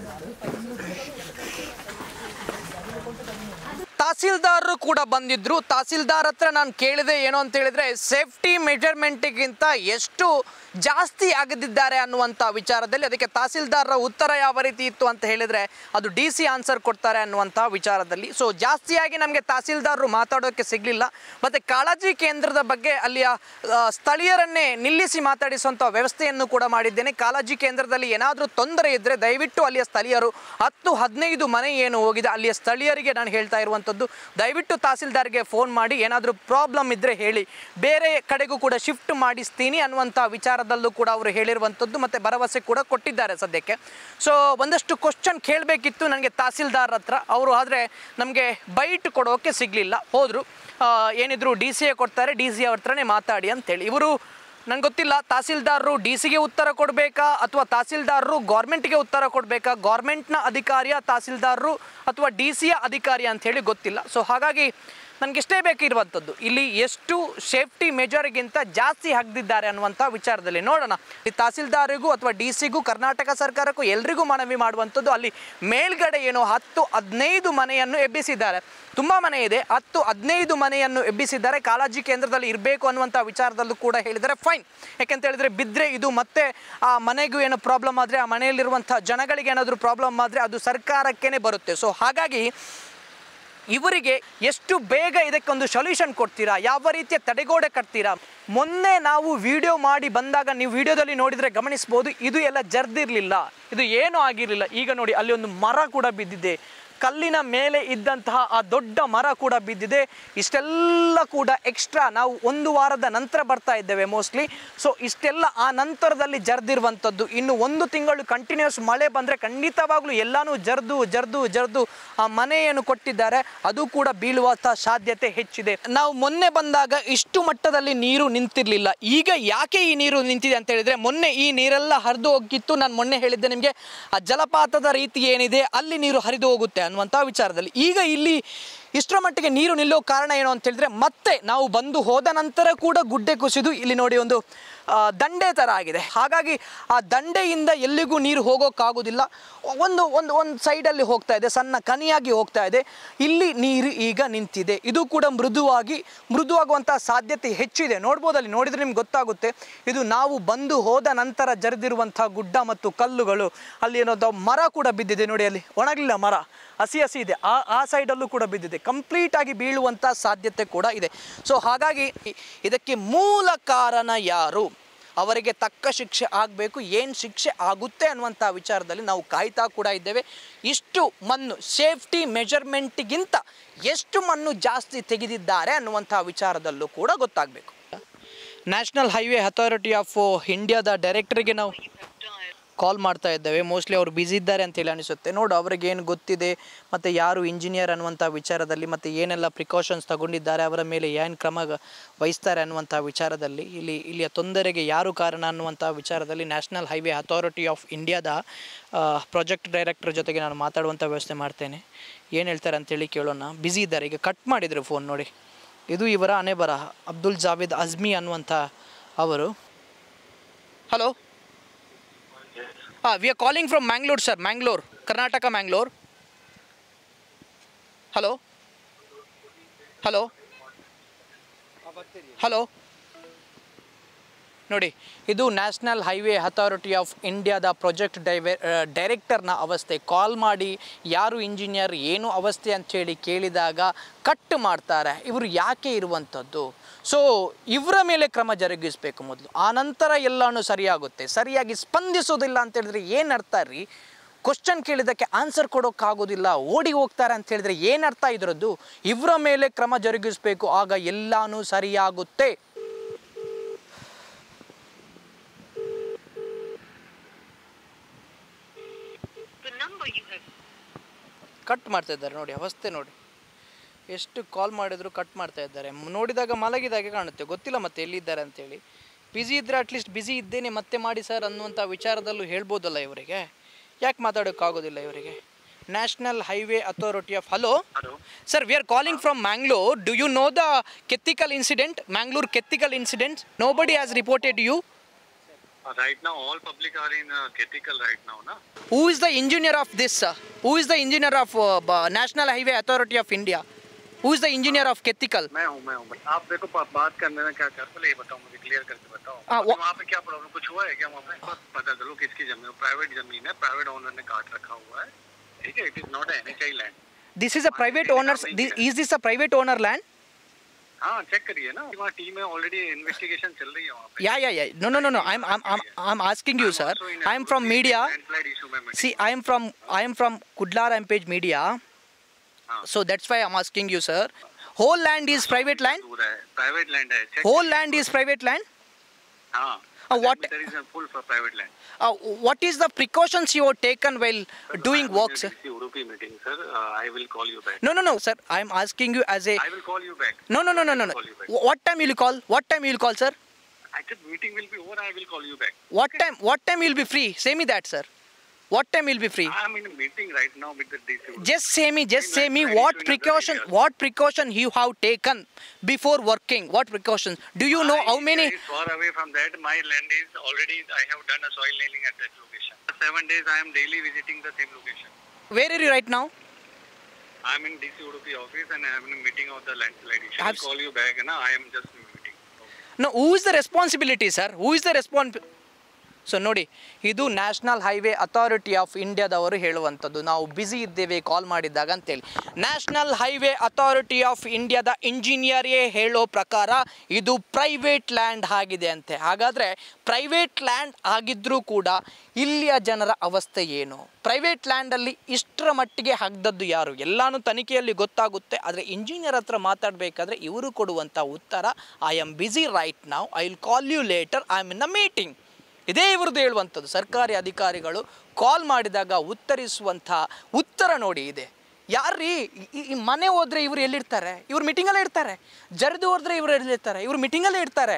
ತಹಸೀಲ್ದಾರರು ಕೂಡ ಬಂದಿದ್ರು ತಹಸೀಲ್ದಾರ್ ಹತ್ರ ನಾನು ಕೇಳಿದೆ ಏನು ಅಂತ ಹೇಳಿದ್ರೆ ಸೇಫ್ಟಿ ಮೆಜರ್ಮೆಂಟ್ಗಿಂತ ಎಷ್ಟು ಜಾಸ್ತಿ ಆಗದಿದ್ದಾರೆ ಅನ್ನುವಂಥ ವಿಚಾರದಲ್ಲಿ ಅದಕ್ಕೆ ತಹಸೀಲ್ದಾರರ ಉತ್ತರ ಯಾವ ರೀತಿ ಇತ್ತು ಅಂತ ಹೇಳಿದ್ರೆ ಅದು ಡಿ ಸಿ ಆನ್ಸರ್ ಕೊಡ್ತಾರೆ ಅನ್ನುವಂಥ ವಿಚಾರದಲ್ಲಿ ಸೊ ಜಾಸ್ತಿಯಾಗಿ ನಮಗೆ ತಹಸೀಲ್ದಾರರು ಮಾತಾಡೋಕ್ಕೆ ಸಿಗಲಿಲ್ಲ ಮತ್ತು ಕಾಳಜಿ ಕೇಂದ್ರದ ಬಗ್ಗೆ ಅಲ್ಲಿಯ ಆ, ಸ್ಥಳೀಯರನ್ನೇ ನಿಲ್ಲಿಸಿ ಮಾತಾಡಿಸುವಂಥ ವ್ಯವಸ್ಥೆಯನ್ನು ಕೂಡ ಮಾಡಿದ್ದೇನೆ ಕಾಳಜಿ ಕೇಂದ್ರದಲ್ಲಿ ಏನಾದರೂ ತೊಂದರೆ ಇದ್ದರೆ ದಯವಿಟ್ಟು ಅಲ್ಲಿಯ ಸ್ಥಳೀಯರು ಹತ್ತು ಹದಿನೈದು ಮನೆ ಏನು ಹೋಗಿದೆ ಅಲ್ಲಿಯ ಸ್ಥಳೀಯರಿಗೆ ನಾನು ಹೇಳ್ತಾ ಇರುವಂಥದ್ದು ದಯವಿಟ್ಟು ತಹಸೀಲ್ದಾರ್ಗೆ ಫೋನ್ ಮಾಡಿ ಏನಾದರೂ ಪ್ರಾಬ್ಲಮ್ ಇದ್ದರೆ ಹೇಳಿ ಬೇರೆ ಕಡೆಗೂ ಕೂಡ ಶಿಫ್ಟ್ ಮಾಡಿಸ್ತೀನಿ ಅನ್ನುವಂಥ ವಿಚಾರದಲ್ಲೂ ಕೂಡ ಅವರು ಹೇಳಿರುವಂಥದ್ದು ಮತ್ತು ಭರವಸೆ ಕೂಡ ಕೊಟ್ಟಿದ್ದಾರೆ ಸದ್ಯಕ್ಕೆ ಸೊ ಒಂದಷ್ಟು ಕ್ವಶನ್ ಕೇಳಬೇಕಿತ್ತು ನನಗೆ ತಹಸೀಲ್ದಾರ್ ಹತ್ರ ಅವರು ಆದರೆ ನಮಗೆ ಬೈಟ್ ಕೊಡೋಕೆ ಸಿಗಲಿಲ್ಲ ಹೋದರು ಏನಿದ್ರು ಡಿ ಸಿ ಎ ಕೊಡ್ತಾರೆ ಡಿ ಸಿ ಅವ್ರ ಹತ್ರನೇ ಮಾತಾಡಿ ಅಂತೇಳಿ ಇವರು ನಂಗೆ ಗೊತ್ತಿಲ್ಲ ತಹಸೀಲ್ದಾರರು ಡಿ ಸಿಗೆ ಉತ್ತರ ಕೊಡಬೇಕಾ ಅಥವಾ ತಹಸೀಲ್ದಾರರು ಗೌರ್ಮೆಂಟ್ಗೆ ಉತ್ತರ ಕೊಡಬೇಕಾ ಗೌರ್ಮೆಂಟ್ನ ಅಧಿಕಾರಿಯ ತಹಸೀಲ್ದಾರರು ಅಥವಾ ಡಿ ಸಿಯ ಅಧಿಕಾರಿ ಅಂತ ಹೇಳಿ ಗೊತ್ತಿಲ್ಲ ಸೊ ಹಾಗಾಗಿ ನನಗಿಷ್ಟೇ ಬೇಕಿರುವಂಥದ್ದು ಇಲ್ಲಿ ಎಷ್ಟು ಸೇಫ್ಟಿ ಮೆಜರ್ಗಿಂತ ಜಾಸ್ತಿ ಹಾಕ್ದಿದ್ದಾರೆ ಅನ್ನುವಂಥ ವಿಚಾರದಲ್ಲಿ ನೋಡೋಣ ಈ ತಹಸೀಲ್ದಾರಿಗೂ ಅಥವಾ ಡಿ ಸಿಗೂ ಕರ್ನಾಟಕ ಸರ್ಕಾರಕ್ಕೂ ಎಲ್ರಿಗೂ ಮನವಿ ಮಾಡುವಂಥದ್ದು ಅಲ್ಲಿ ಮೇಲ್ಗಡೆ ಏನೋ ಹತ್ತು ಹದಿನೈದು ಮನೆಯನ್ನು ಎಬ್ಬಿಸಿದ್ದಾರೆ ತುಂಬ ಮನೆ ಇದೆ ಹತ್ತು ಹದಿನೈದು ಮನೆಯನ್ನು ಎಬ್ಬಿಸಿದ್ದಾರೆ ಕಾಳಜಿ ಕೇಂದ್ರದಲ್ಲಿ ಇರಬೇಕು ಅನ್ನುವಂಥ ವಿಚಾರದಲ್ಲೂ ಕೂಡ ಹೇಳಿದ್ದಾರೆ ಫೈನ್ ಯಾಕೆಂತ ಹೇಳಿದ್ರೆ ಬಿದ್ದರೆ ಇದು ಮತ್ತೆ ಆ ಮನೆಗೂ ಏನೋ ಪ್ರಾಬ್ಲಮ್ ಆದರೆ ಆ ಮನೆಯಲ್ಲಿರುವಂಥ ಜನಗಳಿಗೆ ಏನಾದರೂ ಪ್ರಾಬ್ಲಮ್ ಆದರೆ ಅದು ಸರ್ಕಾರಕ್ಕೇ ಬರುತ್ತೆ ಸೊ ಹಾಗಾಗಿ ಇವರಿಗೆ ಎಷ್ಟು ಬೇಗ ಇದಕ್ಕೊಂದು ಸೊಲ್ಯೂಷನ್ ಕೊಡ್ತೀರಾ ಯಾವ ರೀತಿಯ ತಡೆಗೋಡೆ ಕಟ್ತೀರಾ ಮೊನ್ನೆ ನಾವು ವಿಡಿಯೋ ಮಾಡಿ ಬಂದಾಗ ನೀವು ವಿಡಿಯೋದಲ್ಲಿ ನೋಡಿದರೆ ಗಮನಿಸ್ಬೋದು ಇದು ಎಲ್ಲ ಜರ್ದಿರಲಿಲ್ಲ ಇದು ಏನೂ ಆಗಿರಲಿಲ್ಲ ಈಗ ನೋಡಿ ಅಲ್ಲಿ ಒಂದು ಮರ ಕೂಡ ಬಿದ್ದಿದೆ ಕಲ್ಲಿನ ಮೇಲೆ ಇದ್ದಂತಹ ಆ ದೊಡ್ಡ ಮರ ಕೂಡ ಬಿದ್ದಿದೆ ಇಷ್ಟೆಲ್ಲ ಕೂಡ ಎಕ್ಸ್ಟ್ರಾ ನಾವು ಒಂದು ವಾರದ ನಂತರ ಬರ್ತಾ ಇದ್ದೇವೆ ಮೋಸ್ಟ್ಲಿ ಸೊ ಇಷ್ಟೆಲ್ಲ ಆ ನಂತರದಲ್ಲಿ ಜರ್ದಿರುವಂಥದ್ದು ಇನ್ನು ಒಂದು ತಿಂಗಳು ಕಂಟಿನ್ಯೂಸ್ ಮಳೆ ಬಂದರೆ ಖಂಡಿತವಾಗ್ಲೂ ಎಲ್ಲಾನು ಜರ್ದು ಜರ್ದು ಜರ್ದು ಆ ಮನೆಯನ್ನು ಕೊಟ್ಟಿದ್ದಾರೆ ಅದು ಕೂಡ ಬೀಳುವಂಥ ಸಾಧ್ಯತೆ ಹೆಚ್ಚಿದೆ ನಾವು ಮೊನ್ನೆ ಬಂದಾಗ ಇಷ್ಟು ಮಟ್ಟದಲ್ಲಿ ನೀರು ನಿಂತಿರಲಿಲ್ಲ ಈಗ ಯಾಕೆ ಈ ನೀರು ನಿಂತಿದೆ ಅಂತ ಹೇಳಿದ್ರೆ ಮೊನ್ನೆ ಈ ನೀರೆಲ್ಲ ಹರಿದು ಹೋಗಿತ್ತು ನಾನು ಮೊನ್ನೆ ಹೇಳಿದ್ದೆ ನಿಮಗೆ ಆ ಜಲಪಾತದ ರೀತಿ ಏನಿದೆ ಅಲ್ಲಿ ನೀರು ಹರಿದು ಹೋಗುತ್ತೆ ಅನ್ನುವಂಥ ವಿಚಾರದಲ್ಲಿ ಈಗ ಇಲ್ಲಿ ಇಷ್ಟರ ಮಟ್ಟಿಗೆ ನೀರು ನಿಲ್ಲೋ ಕಾರಣ ಏನು ಅಂತ ಹೇಳಿದ್ರೆ ಮತ್ತೆ ನಾವು ಬಂದು ಹೋದ ನಂತರ ಕೂಡ ಗುಡ್ಡೆ ಕುಸಿದು ಇಲ್ಲಿ ನೋಡಿ ಒಂದು ಆ, ದಂಡೆ ಥರ ಆಗಿದೆ ಹಾಗಾಗಿ ಆ ದಂಡೆಯಿಂದ ಎಲ್ಲಿಗೂ ನೀರು ಹೋಗೋಕ್ಕಾಗೋದಿಲ್ಲ ಒಂದು ಒಂದು ಒಂದು ಸೈಡಲ್ಲಿ ಹೋಗ್ತಾ ಇದೆ ಸಣ್ಣ ಕನಿಯಾಗಿ ಹೋಗ್ತಾ ಇದೆ ಇಲ್ಲಿ ನೀರು ಈಗ ನಿಂತಿದೆ ಇದು ಕೂಡ ಮೃದುವಾಗಿ ಮೃದುವಾಗುವಂಥ ಸಾಧ್ಯತೆ ಹೆಚ್ಚಿದೆ ನೋಡ್ಬೋದು ಅಲ್ಲಿ ನೋಡಿದರೆ ನಿಮ್ಗೆ ಗೊತ್ತಾಗುತ್ತೆ ಇದು ನಾವು ಬಂದು ಹೋದ ನಂತರ ಜರಿದಿರುವಂಥ ಗುಡ್ಡ ಮತ್ತು ಕಲ್ಲುಗಳು ಅಲ್ಲಿ ಏನೋ ಮರ ಕೂಡ ಬಿದ್ದಿದೆ ನೋಡಿ ಅಲ್ಲಿ ಒಣಗಲಿಲ್ಲ ಮರ ಹಸಿ ಹಸಿ ಇದೆ ಆ ಆ ಸೈಡಲ್ಲೂ ಕೂಡ ಬಿದ್ದಿದೆ ಕಂಪ್ಲೀಟ್ ಆಗಿ ಬೀಳುವಂಥ ಸಾಧ್ಯತೆ ಕೂಡ ಇದೆ ಸೊ ಹಾಗಾಗಿ ಇದಕ್ಕೆ ಮೂಲ ಕಾರಣ ಯಾರು ಅವರಿಗೆ ತಕ್ಕ ಶಿಕ್ಷೆ ಆಗಬೇಕು ಏನು ಶಿಕ್ಷೆ ಆಗುತ್ತೆ ಅನ್ನುವಂಥ ವಿಚಾರದಲ್ಲಿ ನಾವು ಕಾಯ್ತಾ ಕೂಡ ಇದ್ದೇವೆ ಇಷ್ಟು ಮಣ್ಣು ಸೇಫ್ಟಿ ಮೆಜರ್ಮೆಂಟಿಗಿಂತ ಎಷ್ಟು ಮಣ್ಣು ಜಾಸ್ತಿ ತೆಗೆದಿದ್ದಾರೆ ಅನ್ನುವಂಥ ವಿಚಾರದಲ್ಲೂ ಕೂಡ ಗೊತ್ತಾಗಬೇಕು ನ್ಯಾಷನಲ್ ಹೈವೇ ಅಥಾರಿಟಿ ಆಫ್ ಇಂಡಿಯಾದ ಡೈರೆಕ್ಟರ್ಗೆ ನಾವು ಕಾಲ್ ಮಾಡ್ತಾ ಇದ್ದೇವೆ ಮೋಸ್ಟ್ಲಿ ಅವ್ರು ಬ್ಯುಸಿ ಇದ್ದಾರೆ ಅಂತೇಳಿ ಅನಿಸುತ್ತೆ ನೋಡು ಅವ್ರಿಗೆ ಏನು ಗೊತ್ತಿದೆ ಮತ್ತು ಯಾರು ಇಂಜಿನಿಯರ್ ಅನ್ನುವಂಥ ವಿಚಾರದಲ್ಲಿ ಮತ್ತು ಏನೆಲ್ಲ ಪ್ರಿಕಾಷನ್ಸ್ ತಗೊಂಡಿದ್ದಾರೆ ಅವರ ಮೇಲೆ ಏನು ಕ್ರಮ ಗ- ವಹಿಸ್ತಾರೆ ಅನ್ನುವಂಥ ವಿಚಾರದಲ್ಲಿ ಇಲ್ಲಿ ಇಲ್ಲಿಯ ತೊಂದರೆಗೆ ಯಾರು ಕಾರಣ ಅನ್ನುವಂಥ ವಿಚಾರದಲ್ಲಿ ನ್ಯಾಷನಲ್ ಹೈವೇ ಅಥಾರಿಟಿ ಆಫ್ ಇಂಡಿಯಾದ ಪ್ರಾಜೆಕ್ಟ್ ಡೈರೆಕ್ಟರ್ ಜೊತೆಗೆ ನಾನು ಮಾತಾಡುವಂಥ ವ್ಯವಸ್ಥೆ ಮಾಡ್ತೇನೆ ಏನು ಹೇಳ್ತಾರೆ ಅಂತೇಳಿ ಕೇಳೋಣ ಬ್ಯುಸಿ ಇದ್ದಾರೆ ಈಗ ಕಟ್ ಮಾಡಿದರು ಫೋನ್ ನೋಡಿ ಇದು ಇವರ ಹಣೆ ಬರಹ ಅಬ್ದುಲ್ ಜಾವೇದ್ ಅಜ್ಮಿ ಅನ್ನುವಂಥ ಅವರು ಹಲೋ ಹಾಂ we are calling from Mangalore sir Mangalore Karnataka Mangalore hello hello hello ನೋಡಿ ಇದು ನ್ಯಾಷನಲ್ ಹೈವೇ ಅಥಾರಿಟಿ ಆಫ್ ಇಂಡಿಯಾದ ಪ್ರಾಜೆಕ್ಟ್ ಡೈವೆ ಡೈರೆಕ್ಟರ್ನ ಅವಸ್ಥೆ ಕಾಲ್ ಮಾಡಿ ಯಾರು ಇಂಜಿನಿಯರ್ ಏನು ಅವಸ್ಥೆ ಅಂಥೇಳಿ ಕೇಳಿದಾಗ ಕಟ್ ಮಾಡ್ತಾರೆ ಇವರು ಯಾಕೆ ಇರುವಂಥದ್ದು ಸೊ ಇವರ ಮೇಲೆ ಕ್ರಮ ಜರುಗಿಸಬೇಕು ಮೊದಲು ಆನಂತರ ಎಲ್ಲನೂ ಸರಿಯಾಗುತ್ತೆ ಸರಿಯಾಗಿ ಸ್ಪಂದಿಸೋದಿಲ್ಲ ಅಂತ ಹೇಳಿದ್ರೆ ಏನು ಅರ್ಥ ರೀ ಕ್ವಶನ್ ಕೇಳಿದ್ದಕ್ಕೆ ಆನ್ಸರ್ ಕೊಡೋಕ್ಕಾಗೋದಿಲ್ಲ ಓಡಿ ಹೋಗ್ತಾರೆ ಅಂತ ಹೇಳಿದ್ರೆ ಏನು ಅರ್ಥ ಇದರದ್ದು ಇವರ ಮೇಲೆ ಕ್ರಮ ಜರುಗಿಸಬೇಕು ಆಗ ಎಲ್ಲಾನು ಸರಿಯಾಗುತ್ತೆ ಕಟ್ ಮಾಡ್ತಾ ಇದ್ದಾರೆ ನೋಡಿ ಅವಸ್ಥೆ ನೋಡಿ ಎಷ್ಟು ಕಾಲ್ ಮಾಡಿದ್ರು ಕಟ್ ಮಾಡ್ತಾ ಇದ್ದಾರೆ ಮ್- ನೋಡಿದಾಗ ಮಲಗಿದಾಗೆ ಕಾಣುತ್ತೆ ಗೊತ್ತಿಲ್ಲ ಮತ್ತೆ ಎಲ್ಲಿದ್ದಾರೆ ಅಂತೇಳಿ ಬ್ಯುಸಿ ಇದ್ದರೆ ಅಟ್ಲೀಸ್ಟ್ ಬ್ಯುಸಿ ಇದ್ದೇನೆ ಮತ್ತೆ ಮಾಡಿ ಸರ್ ಅನ್ನುವಂಥ ವಿಚಾರದಲ್ಲೂ ಹೇಳ್ಬೋದಲ್ಲ ಇವರಿಗೆ ಯಾಕೆ ಮಾತಾಡೋಕ್ಕಾಗೋದಿಲ್ಲ ಇವರಿಗೆ national highway authority of hello sir we are calling from Mangalore do you know the Kettikal incident Mangalore Kettikal incident nobody has reported you Uh, right now, all public are in uh, critical right now, na? Who is the engineer of this who is the engineer of national highway authority of India who is the engineer of Kettikal मैं हूँ मैं हूँ आप देखो बा- बात करने में क्या कर पहले ये बताओ मुझे क्लियर करके बताओ हाँ, अभी वो- वहाँ पे क्या प्रॉब्लम कुछ हुआ है क्या वहाँ पे बस पता चलो किसकी जमीन प्राइवेट जमीन है प्राइवेट ओनर ने काट रखा हुआ है ठीक है it is not N H I land this is a private owners is this a private owner land हाँ चेक करिए ना वहाँ टीम है ऑलरेडी इन्वेस्टिगेशन चल रही है वहाँ पे yeah yeah yeah no no no no i'm i'm i'm, I'm asking you sir also in i'm from media landslide issue में meeting see i am from i am from kudlar rampage media हाँ। so that's why i'm asking you sir whole land is private land दूर है private land है check whole करिए। land is private land हाँ Uh, what- there is a full for private land uh, what is the precautions you have taken while doing work sir Udupi meeting sir uh, I will call you back no no no sir i'm asking you as a I will call you back no no no no no, I will no. call you back. Wh- what time will you call what time will you call sir Actually, meeting will be over. I will call you back. what time what time you'll be free say me that sir what time you'll be free I am in a meeting right now with the DC. just say me just In say me Landslide what issue in other precaution areas. what precaution you have taken before working what precautions do you know I how many Very far away from that. My land is already. I have done a soil nailing at that location. For seven days, I am daily visiting the same location. where are you right now I am in DC Udupi office and I am in a meeting of the landslide issue. I Have will call you back. Na, I am just in a meeting. no who is the responsibility sir who is the respons so ನೋಡಿ ಇದು national highway authority of ಇಂಡಿಯಾದವರು ಹೇಳುವಂಥದ್ದು ನಾವು busy ಇದ್ದೇವೆ ಕಾಲ್ ಮಾಡಿದ್ದಾಗ ಅಂತೇಳಿ national highway authority of ಇಂಡಿಯಾದ ಇಂಜಿನಿಯರೇ ಹೇಳೋ ಪ್ರಕಾರ ಇದು ಪ್ರೈವೇಟ್ ಲ್ಯಾಂಡ್ ಆಗಿದೆ ಅಂತೆ ಹಾಗಾದರೆ ಪ್ರೈವೇಟ್ ಲ್ಯಾಂಡ್ ಆಗಿದ್ದರೂ ಕೂಡ ಇಲ್ಲಿಯ ಜನರ ಅವಸ್ಥೆ ಏನು ಪ್ರೈವೇಟ್ ಲ್ಯಾಂಡಲ್ಲಿ ಇಷ್ಟರ ಮಟ್ಟಿಗೆ ಹಗ್ದದ್ದು ಯಾರು ಎಲ್ಲಾನು ತನಿಖೆಯಲ್ಲಿ ಗೊತ್ತಾಗುತ್ತೆ ಆದರೆ ಇಂಜಿನಿಯರ್ ಹತ್ರ ಮಾತಾಡಬೇಕಾದ್ರೆ ಇವರು ಕೊಡುವಂಥ ಉತ್ತರ ಐ ಆಮ್ ಬ್ಯುಸಿ ರೈಟ್ ನಾವು I will call you later I am in the meeting ಇದೇ ಇವ್ರದ್ದು ಹೇಳುವಂಥದ್ದು ಸರ್ಕಾರಿ ಅಧಿಕಾರಿಗಳು ಕಾಲ್ ಮಾಡಿದಾಗ ಉತ್ತರಿಸುವಂಥ ಉತ್ತರ ನೋಡಿ ಇದೆ ಯಾರ್ರೀ ಈ- ಈ ಮನೆ ಹೋದ್ರೆ ಇವ್ರು ಎಲ್ಲಿರ್ತಾರೆ ಇವ್ರು ಮೀಟಿಂಗಲ್ಲೇ ಇರ್ತಾರೆ ಜರಿದು ಹೋದ್ರೆ ಇವ್ರು ಎಲ್ಲಿರ್ತಾರೆ ಇವ್ರು ಮೀಟಿಂಗಲ್ಲೇ ಇರ್ತಾರೆ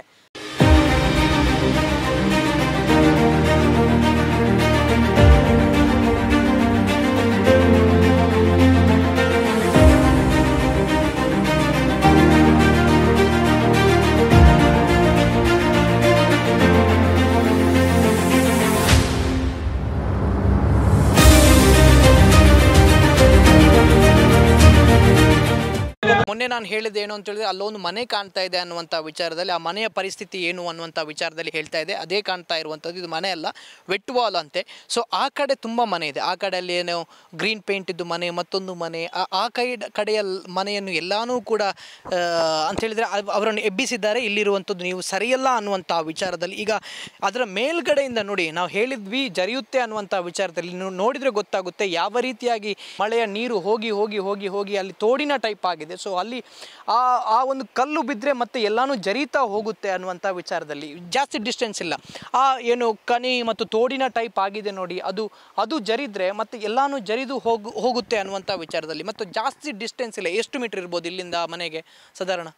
ಮೊನ್ನೆ ನಾನು ಹೇಳಿದೆ ಏನು ಅಂತ ಹೇಳಿದ್ರೆ ಅಲ್ಲೊಂದು ಮನೆ ಕಾಣ್ತಾ ಇದೆ ಅನ್ನುವಂಥ ವಿಚಾರದಲ್ಲಿ ಆ ಮನೆಯ ಪರಿಸ್ಥಿತಿ ಏನು ಅನ್ನುವಂಥ ವಿಚಾರದಲ್ಲಿ ಹೇಳ್ತಾ ಇದೆ ಅದೇ ಕಾಣ್ತಾ ಇರುವಂಥದ್ದು ಇದು ಮನೆ ಅಲ್ಲ ವೆಟ್ ವಾಲ್ ಅಂತೆ ಸೊ ಆ ಕಡೆ ತುಂಬ ಮನೆ ಇದೆ ಆ ಕಡೆಯಲ್ಲಿ ಏನೋ ಗ್ರೀನ್ ಪೇಂಟ್ ಇದ್ದು ಮನೆ ಮತ್ತೊಂದು ಮನೆ ಆ- ಆ ಕೈ ಕಡೆಯ ಲ್- ಮನೆಯನ್ನು ಎಲ್ಲಾನು ಕೂಡ ಆ, ಅಂತ ಹೇಳಿದ್ರೆ ಅವ್- ಅವರನ್ನು ಎಬ್ಬಿಸಿದ್ದಾರೆ ಇಲ್ಲಿರುವಂಥದ್ದು ನೀವು ಸರಿಯಲ್ಲ ಅನ್ನುವಂಥ ವಿಚಾರದಲ್ಲಿ ಈಗ ಅದರ ಮೇಲ್ಗಡೆಯಿಂದ ನೋಡಿ ನಾವು ಹೇಳಿದ್ವಿ ಜರಿಯುತ್ತೆ ಅನ್ನುವಂಥ ವಿಚಾರದಲ್ಲಿ ನೀವು ನೋಡಿದರೆ ಗೊತ್ತಾಗುತ್ತೆ ಯಾವ ರೀತಿಯಾಗಿ ಮಳೆಯ ನೀರು ಹೋಗಿ ಹೋಗಿ ಹೋಗಿ ಹೋಗಿ ಅಲ್ಲಿ ತೋಡಿನ ಟೈಪ್ ಆಗಿದೆ ಸೊ ಅಲ್ಲಿ ಆ ಆ ಒಂದು ಕಲ್ಲು ಬಿದ್ದರೆ ಮತ್ತೆ ಎಲ್ಲಾನು ಜರೀತಾ ಹೋಗುತ್ತೆ ಅನ್ನುವಂಥ ವಿಚಾರದಲ್ಲಿ ಜಾಸ್ತಿ ಡಿಸ್ಟೆನ್ಸ್ ಇಲ್ಲ ಆ ಏನು ಕನಿ ಮತ್ತು ತೋಡಿನ ಟೈಪ್ ಆಗಿದೆ ನೋಡಿ ಅದು ಅದು ಜರಿದ್ರೆ ಮತ್ತೆ ಎಲ್ಲಾನು ಜರಿದು ಹೋಗು ಹೋಗುತ್ತೆ ಅನ್ನುವಂಥ ವಿಚಾರದಲ್ಲಿ ಮತ್ತು ಜಾಸ್ತಿ ಡಿಸ್ಟೆನ್ಸ್ ಇಲ್ಲ ಎಷ್ಟು ಮೀಟರ್ ಇರ್ಬೋದು ಇಲ್ಲಿಂದ ಮನೆಗೆ ಸಾಧಾರಣ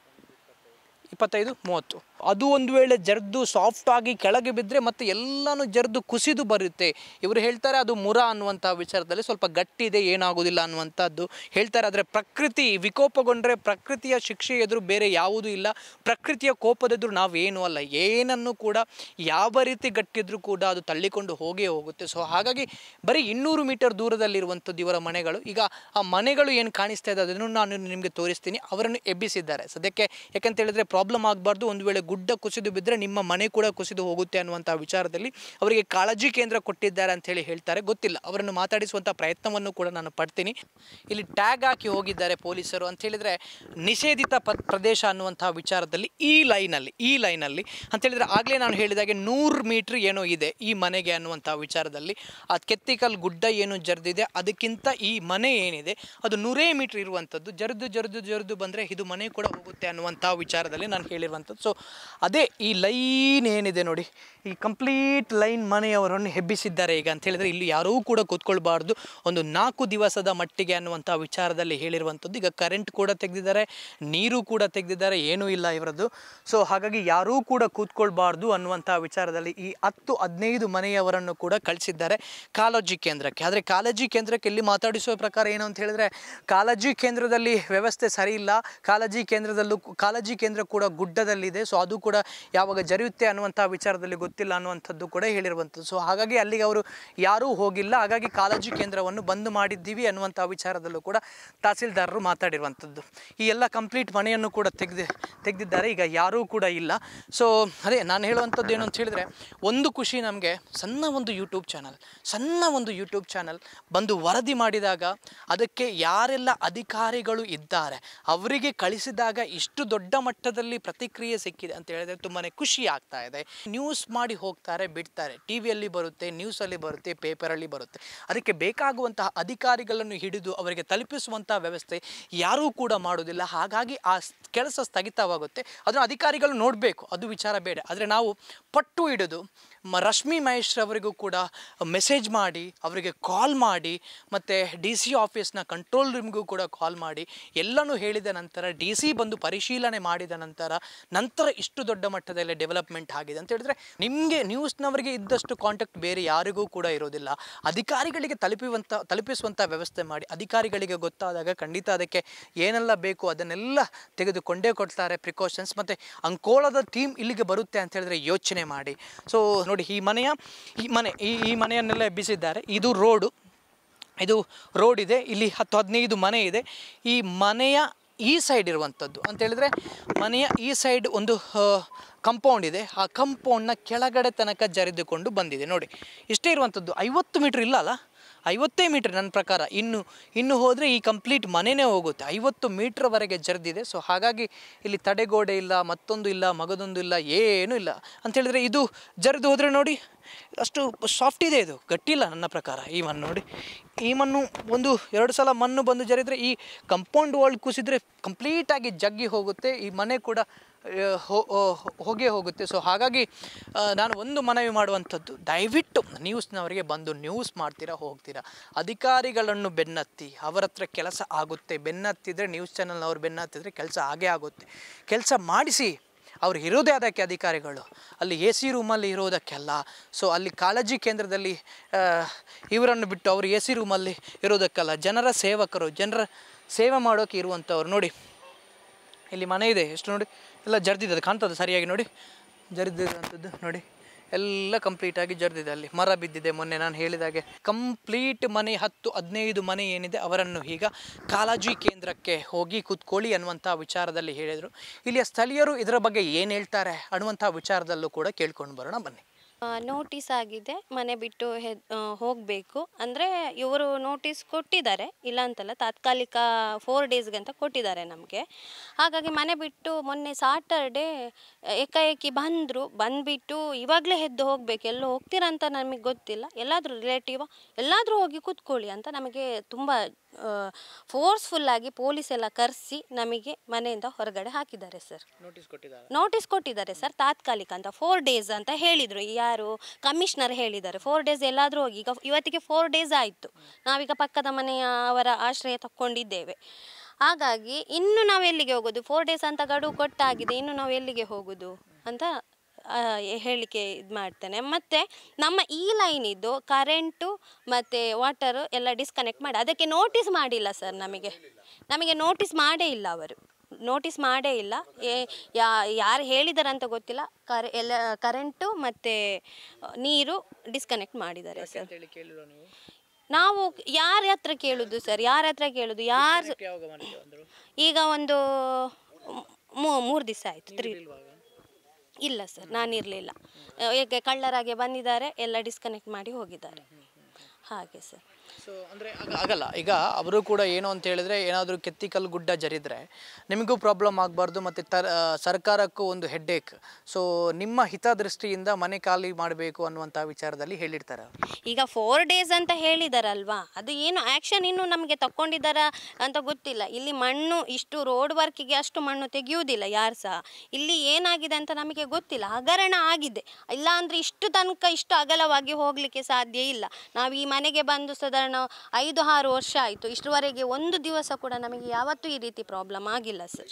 ಇಪ್ಪತ್ತೈದು ಮೂವತ್ತು ಅದು ಒಂದು ವೇಳೆ ಜರ್ದು ಸಾಫ್ಟ್ ಆಗಿ ಕೆಳಗೆ ಬಿದ್ದರೆ ಮತ್ತೆ ಎಲ್ಲನೂ ಜರ್ದು ಕುಸಿದು ಬರುತ್ತೆ ಇವರು ಹೇಳ್ತಾರೆ ಅದು ಮುರ ಅನ್ನುವಂಥ ವಿಚಾರದಲ್ಲಿ ಸ್ವಲ್ಪ ಗಟ್ಟಿ ಇದೆ ಏನಾಗೋದಿಲ್ಲ ಅನ್ನುವಂಥದ್ದು ಹೇಳ್ತಾರೆ ಆದರೆ ಪ್ರಕೃತಿ ವಿಕೋಪಗೊಂಡ್ರೆ ಪ್ರಕೃತಿಯ ಶಿಕ್ಷೆ ಎದುರು ಬೇರೆ ಯಾವುದೂ ಇಲ್ಲ ಪ್ರಕೃತಿಯ ಕೋಪದೆದುರು ನಾವೇನೂ ಅಲ್ಲ ಏನನ್ನು ಕೂಡ ಯಾವ ರೀತಿ ಗಟ್ಟಿದ್ರೂ ಕೂಡ ಅದು ತಳ್ಳಿಕೊಂಡು ಹೋಗೇ ಹೋಗುತ್ತೆ ಸೊ ಹಾಗಾಗಿ ಬರೀ ಇನ್ನೂರು ಮೀಟರ್ ದೂರದಲ್ಲಿರುವಂಥದ್ದು ಇವರ ಮನೆಗಳು ಈಗ ಆ ಮನೆಗಳು ಏನು ಕಾಣಿಸ್ತಾ ಇದೆ ಅದನ್ನು ನಾನು ನಿಮಗೆ ತೋರಿಸ್ತೀನಿ ಅವರನ್ನು ಎಬ್ಬಿಸಿದ್ದಾರೆ ಸದ್ಯಕ್ಕೆ ಯಾಕಂತ ಹೇಳಿದ್ರೆ ಪ್ರಾಬ್ಲಮ್ ಆಗಬಾರ್ದು ಒಂದು ವೇಳೆ ಗುಡ್ಡ ಕುಸಿದು ಬಿದ್ದರೆ ನಿಮ್ಮ ಮನೆ ಕೂಡ ಕುಸಿದು ಹೋಗುತ್ತೆ ಅನ್ನುವಂಥ ವಿಚಾರದಲ್ಲಿ ಅವರಿಗೆ ಕಾಳಜಿ ಕೇಂದ್ರ ಕೊಟ್ಟಿದ್ದಾರೆ ಅಂತ ಹೇಳಿ ಹೇಳ್ತಾರೆ ಗೊತ್ತಿಲ್ಲ ಅವರನ್ನು ಮಾತಾಡಿಸುವಂಥ ಪ್ರಯತ್ನವನ್ನು ಕೂಡ ನಾನು ಪಡ್ತೀನಿ ಇಲ್ಲಿ ಟ್ಯಾಗ್ ಹಾಕಿ ಹೋಗಿದ್ದಾರೆ ಪೊಲೀಸರು ಅಂತ ಹೇಳಿದ್ರೆ ನಿಷೇಧಿತ ಪ ಪ್ರದೇಶ ಅನ್ನುವಂಥ ವಿಚಾರದಲ್ಲಿ ಈ ಲೈನಲ್ಲಿ ಈ ಲೈನಲ್ಲಿ ಅಂತ ಹೇಳಿದ್ರೆ ಆಗಲೇ ನಾನು ಹೇಳಿದಾಗೆ ನೂರು ಮೀಟ್ರ್ ಏನೋ ಇದೆ ಈ ಮನೆಗೆ ಅನ್ನುವಂಥ ವಿಚಾರದಲ್ಲಿ ಆ ಕೆತ್ತಿಕಲ್ ಗುಡ್ಡ ಏನು ಜರಿದಿದೆ ಅದಕ್ಕಿಂತ ಈ ಮನೆ ಏನಿದೆ ಅದು ನೂರೇ ಮೀಟ್ರ್ ಇರುವಂಥದ್ದು ಜರಿದು ಜರಿದು ಜರಿದು ಬಂದರೆ ಇದು ಮನೆ ಕೂಡ ಹೋಗುತ್ತೆ ಅನ್ನುವಂಥ ವಿಚಾರದಲ್ಲಿ ನಾನು ಹೇಳಿರುವಂಥದ್ದು ಸೊ ಅದೇ ಈ ಲೈನ್ ಏನಿದೆ ನೋಡಿ ಈ ಕಂಪ್ಲೀಟ್ ಲೈನ್ ಮನೆಯವರನ್ನು ಹೆಬ್ಬಿಸಿದ್ದಾರೆ ಈಗ ಅಂತ ಹೇಳಿದ್ರೆ ಇಲ್ಲಿ ಯಾರೂ ಕೂಡ ಕೂತ್ಕೊಳ್ಬಾರ್ದು ಒಂದು ನಾಲ್ಕು ದಿವಸದ ಮಟ್ಟಿಗೆ ಅನ್ನುವಂಥ ವಿಚಾರದಲ್ಲಿ ಹೇಳಿರುವಂಥದ್ದು ಈಗ ಕರೆಂಟ್ ಕೂಡ ತೆಗೆದಿದ್ದಾರೆ ನೀರು ಕೂಡ ತೆಗೆದಿದ್ದಾರೆ ಏನೂ ಇಲ್ಲ ಇವರದ್ದು ಸೊ ಹಾಗಾಗಿ ಯಾರೂ ಕೂಡ ಕೂತ್ಕೊಳ್ಬಾರ್ದು ಅನ್ನುವಂಥ ವಿಚಾರದಲ್ಲಿ ಈ ಹತ್ತು ಹದಿನೈದು ಮನೆಯವರನ್ನು ಕೂಡ ಕಳಿಸಿದ್ದಾರೆ ಕಾಳಜಿ ಕೇಂದ್ರಕ್ಕೆ ಆದರೆ ಕಾಳಜಿ ಕೇಂದ್ರಕ್ಕೆ ಇಲ್ಲಿ ಮಾತಾಡಿಸುವ ಪ್ರಕಾರ ಏನು ಅಂತ ಹೇಳಿದ್ರೆ ಕಾಳಜಿ ಕೇಂದ್ರದಲ್ಲಿ ವ್ಯವಸ್ಥೆ ಸರಿ ಇಲ್ಲ ಕಾಳಜಿ ಕೇಂದ್ರದಲ್ಲೂ ಕಾಳಜಿ ಕೇಂದ್ರ ಕೂಡ ಗುಡ್ಡದಲ್ಲಿದೆ ಸೊ ಅದು ಕೂಡ ಯಾವಾಗ ಜರಿಯುತ್ತೆ ಅನ್ನುವಂಥ ವಿಚಾರದಲ್ಲಿ ಗೊತ್ತಿಲ್ಲ ಅನ್ನುವಂಥದ್ದು ಕೂಡ ಹೇಳಿರುವಂಥದ್ದು ಸೊ ಹಾಗಾಗಿ ಅಲ್ಲಿಗೆ ಅವರು ಯಾರೂ ಹೋಗಿಲ್ಲ ಹಾಗಾಗಿ ಕಾಳಜಿ ಕೇಂದ್ರವನ್ನು ಬಂದ್ ಮಾಡಿದ್ದೀವಿ ಅನ್ನುವಂಥ ವಿಚಾರದಲ್ಲೂ ಕೂಡ ತಹಸೀಲ್ದಾರರು ಮಾತಾಡಿರುವಂಥದ್ದು ಈ ಎಲ್ಲ ಕಂಪ್ಲೀಟ್ ಮನೆಯನ್ನು ಕೂಡ ತೆಗೆದು ತೆಗೆದಿದ್ದಾರೆ ಈಗ ಯಾರೂ ಕೂಡ ಇಲ್ಲ ಸೊ ಅದೇ ನಾನು ಹೇಳುವಂಥದ್ದು ಏನು ಅಂತ ಹೇಳಿದ್ರೆ ಒಂದು ಖುಷಿ ನಮಗೆ ಸಣ್ಣ ಒಂದು ಯೂಟ್ಯೂಬ್ ಚಾನಲ್ ಸಣ್ಣ ಒಂದು ಯೂಟ್ಯೂಬ್ ಚಾನಲ್ ಬಂದು ವರದಿ ಮಾಡಿದಾಗ ಅದಕ್ಕೆ ಯಾರೆಲ್ಲ ಅಧಿಕಾರಿಗಳು ಇದ್ದಾರೆ ಅವರಿಗೆ ಕಳಿಸಿದಾಗ ಇಷ್ಟು ದೊಡ್ಡ ಮಟ್ಟದಲ್ಲಿ ಪ್ರತಿಕ್ರಿಯೆ ಸಿಕ್ಕಿದೆ ಅಂತ ಹೇಳಿದ್ರೆ ತುಂಬಾ ಖುಷಿ ಆಗ್ತಾ ಇದೆ ನ್ಯೂಸ್ ಮಾಡಿ ಹೋಗ್ತಾರೆ ಬಿಡ್ತಾರೆ ಟಿ ವಿಯಲ್ಲಿ ಬರುತ್ತೆ ನ್ಯೂಸಲ್ಲಿ ಬರುತ್ತೆ ಪೇಪರಲ್ಲಿ ಬರುತ್ತೆ ಅದಕ್ಕೆ ಬೇಕಾಗುವಂತಹ ಅಧಿಕಾರಿಗಳನ್ನು ಹಿಡಿದು ಅವರಿಗೆ ತಲುಪಿಸುವಂಥ ವ್ಯವಸ್ಥೆ ಯಾರೂ ಕೂಡ ಮಾಡೋದಿಲ್ಲ ಹಾಗಾಗಿ ಆ ಸ್- ಕೆಲಸ ಸ್ಥಗಿತವಾಗುತ್ತೆ ಅದನ್ನು ಅಧಿಕಾರಿಗಳು ನೋಡಬೇಕು ಅದು ವಿಚಾರ ಬೇಡ ಆದರೆ ನಾವು ಪಟ್ಟು ಹಿಡಿದು ಮ ರಶ್ಮಿ ಮಹೇಶ್ ಅವರಿಗೂ ಕೂಡ ಮೆಸೇಜ್ ಮಾಡಿ ಅವರಿಗೆ ಕಾಲ್ ಮಾಡಿ ಮತ್ತು ಡಿ ಸಿ ಆಫೀಸ್ನ ಕಂಟ್ರೋಲ್ ರೂಮ್ಗೂ ಕೂಡ ಕಾಲ್ ಮಾಡಿ ಎಲ್ಲನೂ ಹೇಳಿದ ನಂತರ ಡಿ ಸಿ ಬಂದು ಪರಿಶೀಲನೆ ಮಾಡಿದ ನಂತರ ನಂತರ ಇಷ್ಟು ದೊಡ್ಡ ಮಟ್ಟದಲ್ಲಿ ಡೆವಲಪ್ಮೆಂಟ್ ಆಗಿದೆ ಅಂತ ಹೇಳಿದ್ರೆ ನಿಮಗೆ ನ್ಯೂಸ್ನವರಿಗೆ ಇದ್ದಷ್ಟು ಕಾಂಟ್ಯಾಕ್ಟ್ ಬೇರೆ ಯಾರಿಗೂ ಕೂಡ ಇರೋದಿಲ್ಲ ಅಧಿಕಾರಿಗಳಿಗೆ ತಲುಪುವಂಥ ತಲುಪಿಸುವಂಥ ವ್ಯವಸ್ಥೆ ಮಾಡಿ ಅಧಿಕಾರಿಗಳಿಗೆ ಗೊತ್ತಾದಾಗ ಖಂಡಿತ ಅದಕ್ಕೆ ಏನೆಲ್ಲ ಬೇಕು ಅದನ್ನೆಲ್ಲ ತೆಗೆದುಕೊಂಡೇ ಕೊಡ್ತಾರೆ ಪ್ರಿಕಾಷನ್ಸ್ ಮತ್ತು ಅಂಕೋಳದ ಟೀಮ್ ಇಲ್ಲಿಗೆ ಬರುತ್ತೆ ಅಂತ ಹೇಳಿದ್ರೆ ಯೋಚನೆ ಮಾಡಿ ಸೊ ನೋಡಿ ಈ ಮನೆಯ ಈ ಮನೆ ಈ ಈ ಮನೆಯನ್ನೆಲ್ಲ ಎಬ್ಬಿಸಿದ್ದಾರೆ ಇದು ರೋಡು ಇದು ರೋಡ್ ಇದೆ ಇಲ್ಲಿ ಹತ್ತು ಹದಿನೈದು ಮನೆ ಇದೆ ಈ ಮನೆಯ ಈ ಸೈಡ್ ಇರುವಂಥದ್ದು ಅಂತ ಹೇಳಿದ್ರೆ ಮನೆಯ ಈ ಸೈಡ್ ಒಂದು ಕಂಪೌಂಡ್ ಇದೆ ಆ ಕಂಪೌಂಡ್ನ ಕೆಳಗಡೆ ತನಕ ಜರಿದುಕೊಂಡು ಬಂದಿದೆ ನೋಡಿ ಇಷ್ಟೇ ಇರುವಂಥದ್ದು ಐವತ್ತು ಮೀಟ್ರ್ ಇಲ್ಲ ಅಲ್ಲ ಐವತ್ತೇ ಮೀಟ್ರ್ ನನ್ನ ಪ್ರಕಾರ ಇನ್ನು ಇನ್ನು ಹೋದರೆ ಈ ಕಂಪ್ಲೀಟ್ ಮನೆಯೇ ಹೋಗುತ್ತೆ ಐವತ್ತು ಮೀಟ್ರ್ವರೆಗೆ ಜರಿದಿದೆ ಸೊ ಹಾಗಾಗಿ ಇಲ್ಲಿ ತಡೆಗೋಡೆ ಇಲ್ಲ ಮತ್ತೊಂದು ಇಲ್ಲ ಮಗದೊಂದು ಇಲ್ಲ ಏನೂ ಇಲ್ಲ ಅಂತ ಹೇಳಿದ್ರೆ ಇದು ಜರಿದು ಹೋದರೆ ನೋಡಿ ಅಷ್ಟು ಸಾಫ್ಟ್ ಇದೆ ಇದು ಗಟ್ಟಿಲ್ಲ ನನ್ನ ಪ್ರಕಾರ ಈ ಮಣ್ಣು ನೋಡಿ ಈ ಮಣ್ಣು ಒಂದು ಎರಡು ಸಲ ಮಣ್ಣು ಬಂದು ಜರಿದ್ರೆ ಈ ಕಂಪೌಂಡ್ ವಾಲ್ ಕುಸಿದ್ರೆ ಕಂಪ್ಲೀಟಾಗಿ ಜಗ್ಗಿ ಹೋಗುತ್ತೆ ಈ ಮನೆ ಕೂಡ ಆ, ಹೋ- ಹೋ- ಹೋಗೇ ಹೋಗುತ್ತೆ ಸೊ ಹಾಗಾಗಿ ಆ, ನಾನು ಒಂದು ಮನವಿ ಮಾಡುವಂಥದ್ದು ದಯವಿಟ್ಟು ನ್ಯೂಸ್ನವರಿಗೆ ಬಂದು ನ್ಯೂಸ್ ಮಾಡ್ತೀರಾ ಹೋಗ್ತೀರಾ ಅಧಿಕಾರಿಗಳನ್ನು ಬೆನ್ನತ್ತಿ ಅವರ ಹತ್ರ ಕೆಲಸ ಆಗುತ್ತೆ ಬೆನ್ನತ್ತಿದ್ರೆ ನ್ಯೂಸ್ ಚಾನಲ್ನವ್ರು ಬೆನ್ನತ್ತಿದ್ರೆ ಕೆಲಸ ಆಗೇ ಆಗುತ್ತೆ ಕೆಲಸ ಮಾಡಿಸಿ ಅವ್ರು ಇರೋದೇ ಅದಕ್ಕೆ ಅಧಿಕಾರಿಗಳು ಅಲ್ಲಿ ಎ ಸಿ ರೂಮಲ್ಲಿ ಇರೋದಕ್ಕೆಲ್ಲ ಸೊ ಅಲ್ಲಿ ಕಾಳಜಿ ಕೇಂದ್ರದಲ್ಲಿ ಆ, ಇವರನ್ನು ಬಿಟ್ಟು ಅವರು ಎ ಸಿ ರೂಮಲ್ಲಿ ಇರೋದಕ್ಕಲ್ಲ ಜನರ ಸೇವಕರು ಜನರ ಸೇವೆ ಮಾಡೋಕೆ ಇರುವಂಥವ್ರು ನೋಡಿ ಇಲ್ಲಿ ಮನೆ ಇದೆ ಎಷ್ಟು ನೋಡಿ ಎಲ್ಲ ಜರ್ದಿದೆ ಅದು ಕಾಣ್ತದೆ ಸರಿಯಾಗಿ ನೋಡಿ ಜರ್ದಿರುವಂಥದ್ದು ನೋಡಿ ಎಲ್ಲ ಕಂಪ್ಲೀಟಾಗಿ ಜರ್ದಿದೆ ಅಲ್ಲಿ ಮರ ಬಿದ್ದಿದೆ ಮೊನ್ನೆ ನಾನು ಹೇಳಿದಾಗೆ ಕಂಪ್ಲೀಟ್ ಮನೆ ಹತ್ತು ಹದಿನೈದು ಮನೆ ಏನಿದೆ ಅವರನ್ನು ಈಗ ಕಾಳಜಿ ಕೇಂದ್ರಕ್ಕೆ ಹೋಗಿ ಕೂತ್ಕೊಳ್ಳಿ ಅನ್ನುವಂಥ ವಿಚಾರದಲ್ಲಿ ಹೇಳಿದರು ಇಲ್ಲಿಯ ಸ್ಥಳೀಯರು ಇದರ ಬಗ್ಗೆ ಏನು ಹೇಳ್ತಾರೆ ಅನ್ನುವಂಥ ವಿಚಾರದಲ್ಲೂ ಕೂಡ ಕೇಳ್ಕೊಂಡು ಬರೋಣ ಬನ್ನಿ ನೋಟಿಸ್ ಆಗಿದೆ ಮನೆ ಬಿಟ್ಟು ಹೆದ್ ಹೋಗಬೇಕು ಅಂದರೆ ಇವರು ನೋಟಿಸ್ ಕೊಟ್ಟಿದ್ದಾರೆ ಇಲ್ಲ ಅಂತಲ್ಲ ತಾತ್ಕಾಲಿಕ ಫೋರ್ ಡೇಸ್ಗಂತ ಕೊಟ್ಟಿದ್ದಾರೆ ನಮಗೆ ಹಾಗಾಗಿ ಮನೆ ಬಿಟ್ಟು ಮೊನ್ನೆ ಸಾಟರ್ಡೆ ಏಕಾಏಕಿ ಬಂದರು ಬಂದುಬಿಟ್ಟು ಇವಾಗಲೇ ಎದ್ದು ಹೋಗಬೇಕು ಎಲ್ಲೋ ಹೋಗ್ತೀರಾ ಅಂತ ನಮಗೆ ಗೊತ್ತಿಲ್ಲ ಎಲ್ಲಾದರೂ ರಿಲೇಟಿವ್ ಎಲ್ಲಾದರೂ ಹೋಗಿ ಕೂತ್ಕೊಳ್ಳಿ ಅಂತ ನಮಗೆ ತುಂಬ ಫೋರ್ಸ್ಫುಲ್ಲಾಗಿ ಪೊಲೀಸ್ ಎಲ್ಲ ಕರೆಸಿ ನಮಗೆ ಮನೆಯಿಂದ ಹೊರಗಡೆ ಹಾಕಿದ್ದಾರೆ ಸರ್ ನೋಟಿಸ್ ಕೊಟ್ಟಿದ್ದಾರೆ ನೋಟಿಸ್ ಕೊಟ್ಟಿದ್ದಾರೆ ಸರ್ ತಾತ್ಕಾಲಿಕ ಅಂತ ಫೋರ್ ಡೇಸ್ ಅಂತ ಹೇಳಿದರು ಯಾರು ಕಮಿಷನರ್ ಹೇಳಿದ್ದಾರೆ ಫೋರ್ ಡೇಸ್ ಎಲ್ಲಾದರೂ ಹೋಗಿ ಈಗ ಇವತ್ತಿಗೆ ಫೋರ್ ಡೇಸ್ ಆಯಿತು ನಾವೀಗ ಪಕ್ಕದ ಮನೆಯ ಅವರ ಆಶ್ರಯ ತಕ್ಕೊಂಡಿದ್ದೇವೆ ಹಾಗಾಗಿ ಇನ್ನು ನಾವು ಎಲ್ಲಿಗೆ ಹೋಗೋದು ಫೋರ್ ಡೇಸ್ ಅಂತ ಗಡುವು ಕೊಟ್ಟಾಗಿದೆ ಇನ್ನು ನಾವು ಎಲ್ಲಿಗೆ ಹೋಗೋದು ಅಂತ ಆ, ಹೇಳಿಕೆ ಇದು ಮಾಡ್ತೇನೆ ಮತ್ತು ನಮ್ಮ ಈ ಲೈನ್ ಇದ್ದು ಕರೆಂಟು ಮತ್ತು ವಾಟರು ಎಲ್ಲ ಡಿಸ್ಕನೆಕ್ಟ್ ಮಾಡಿ ಅದಕ್ಕೆ ನೋಟಿಸ್ ಮಾಡಿಲ್ಲ ಸರ್ ನಮಗೆ ನಮಗೆ ನೋಟಿಸ್ ಮಾಡೇ ಇಲ್ಲ ಅವರು ನೋಟಿಸ್ ಮಾಡೇ ಇಲ್ಲ ಏ- ಯಾ ಯಾರು ಹೇಳಿದಾರೆ ಅಂತ ಗೊತ್ತಿಲ್ಲ ಕರೆ ಎಲ್ಲ ಕರೆಂಟು ಮತ್ತು ನೀರು ಡಿಸ್ಕನೆಕ್ಟ್ ಮಾಡಿದ್ದಾರೆ ಸರ್ ಅಂತೇಳಿ ಕೇಳಿಲ್ಲ ನೀವು ನಾವು ಯಾರ ಹತ್ರ ಕೇಳುದು ಸರ್ ಯಾರ ಹತ್ರ ಕೇಳುದು ಯಾರು ಯಾವಾಗ ಮಾಡಿದ್ದು ಅಂದರು ಈಗ ಒಂದು ಮೂರು ದಿವಸ ಆಯಿತು ತ್ರೀ ಇಲ್ಲ ಸರ್ ನಾನಿರಲಿಲ್ಲ ಈಗ ಕಳ್ಳರಾಗೆ ಬಂದಿದ್ದಾರೆ ಎಲ್ಲ ಡಿಸ್ಕನೆಕ್ಟ್ ಮಾಡಿ ಹೋಗಿದ್ದಾರೆ ಹಾಗೆ ಸರ್ ಸೊ ಅಂದರೆ ಆಗಲ್ಲ ಈಗ ಅವರು ಕೂಡ ಏನು ಅಂತ ಹೇಳಿದ್ರೆ ಏನಾದರೂ ಕೆತ್ತಿಕಲ್ ಗುಡ್ಡ ಜರಿದ್ರೆ ನಿಮಗೂ ಪ್ರಾಬ್ಲಮ್ ಆಗಬಾರ್ದು ಮತ್ತು ತರ ಸರ್ಕಾರಕ್ಕೂ ಒಂದು ಹೆಡ್ಡೇಕ್ ಸೊ ನಿಮ್ಮ ಹಿತದೃಷ್ಟಿಯಿಂದ ಮನೆ ಖಾಲಿ ಮಾಡಬೇಕು ಅನ್ನುವಂಥ ವಿಚಾರದಲ್ಲಿ ಹೇಳಿರ್ತಾರೆ ಅವ್ರು. ಈಗ ಫೋರ್ ಡೇಸ್ ಅಂತ ಹೇಳಿದಾರಲ್ವಾ ಅದು ಏನು ಆ್ಯಕ್ಷನ್ ಇನ್ನೂ ನಮಗೆ ತಗೊಂಡಿದ್ದಾರ ಅಂತ ಗೊತ್ತಿಲ್ಲ ಇಲ್ಲಿ ಮಣ್ಣು ಇಷ್ಟು ರೋಡ್ ವರ್ಕಿಗೆ ಅಷ್ಟು ಮಣ್ಣು ತೆಗೆಯುವುದಿಲ್ಲ ಯಾರು ಸಹ ಇಲ್ಲಿ ಏನಾಗಿದೆ ಅಂತ ನಮಗೆ ಗೊತ್ತಿಲ್ಲ ಹಗರಣ ಆಗಿದೆ ಇಲ್ಲ ಅಂದರೆ ಇಷ್ಟು ತನಕ ಇಷ್ಟು ಅಗಲವಾಗಿ ಹೋಗಲಿಕ್ಕೆ ಸಾಧ್ಯ ಇಲ್ಲ ನಾವು ಈ ಮನೆಗೆ ಬಂದು ಸಾಧಾರಣ ಐದು ಆರು ವರ್ಷ ಆಯಿತು ಇಷ್ಟುವರೆಗೆ ಒಂದು ದಿವಸ ಕೂಡ ನಮಗೆ ಯಾವತ್ತೂ ಈ ರೀತಿ ಪ್ರಾಬ್ಲಮ್ ಆಗಿಲ್ಲ ಸರ್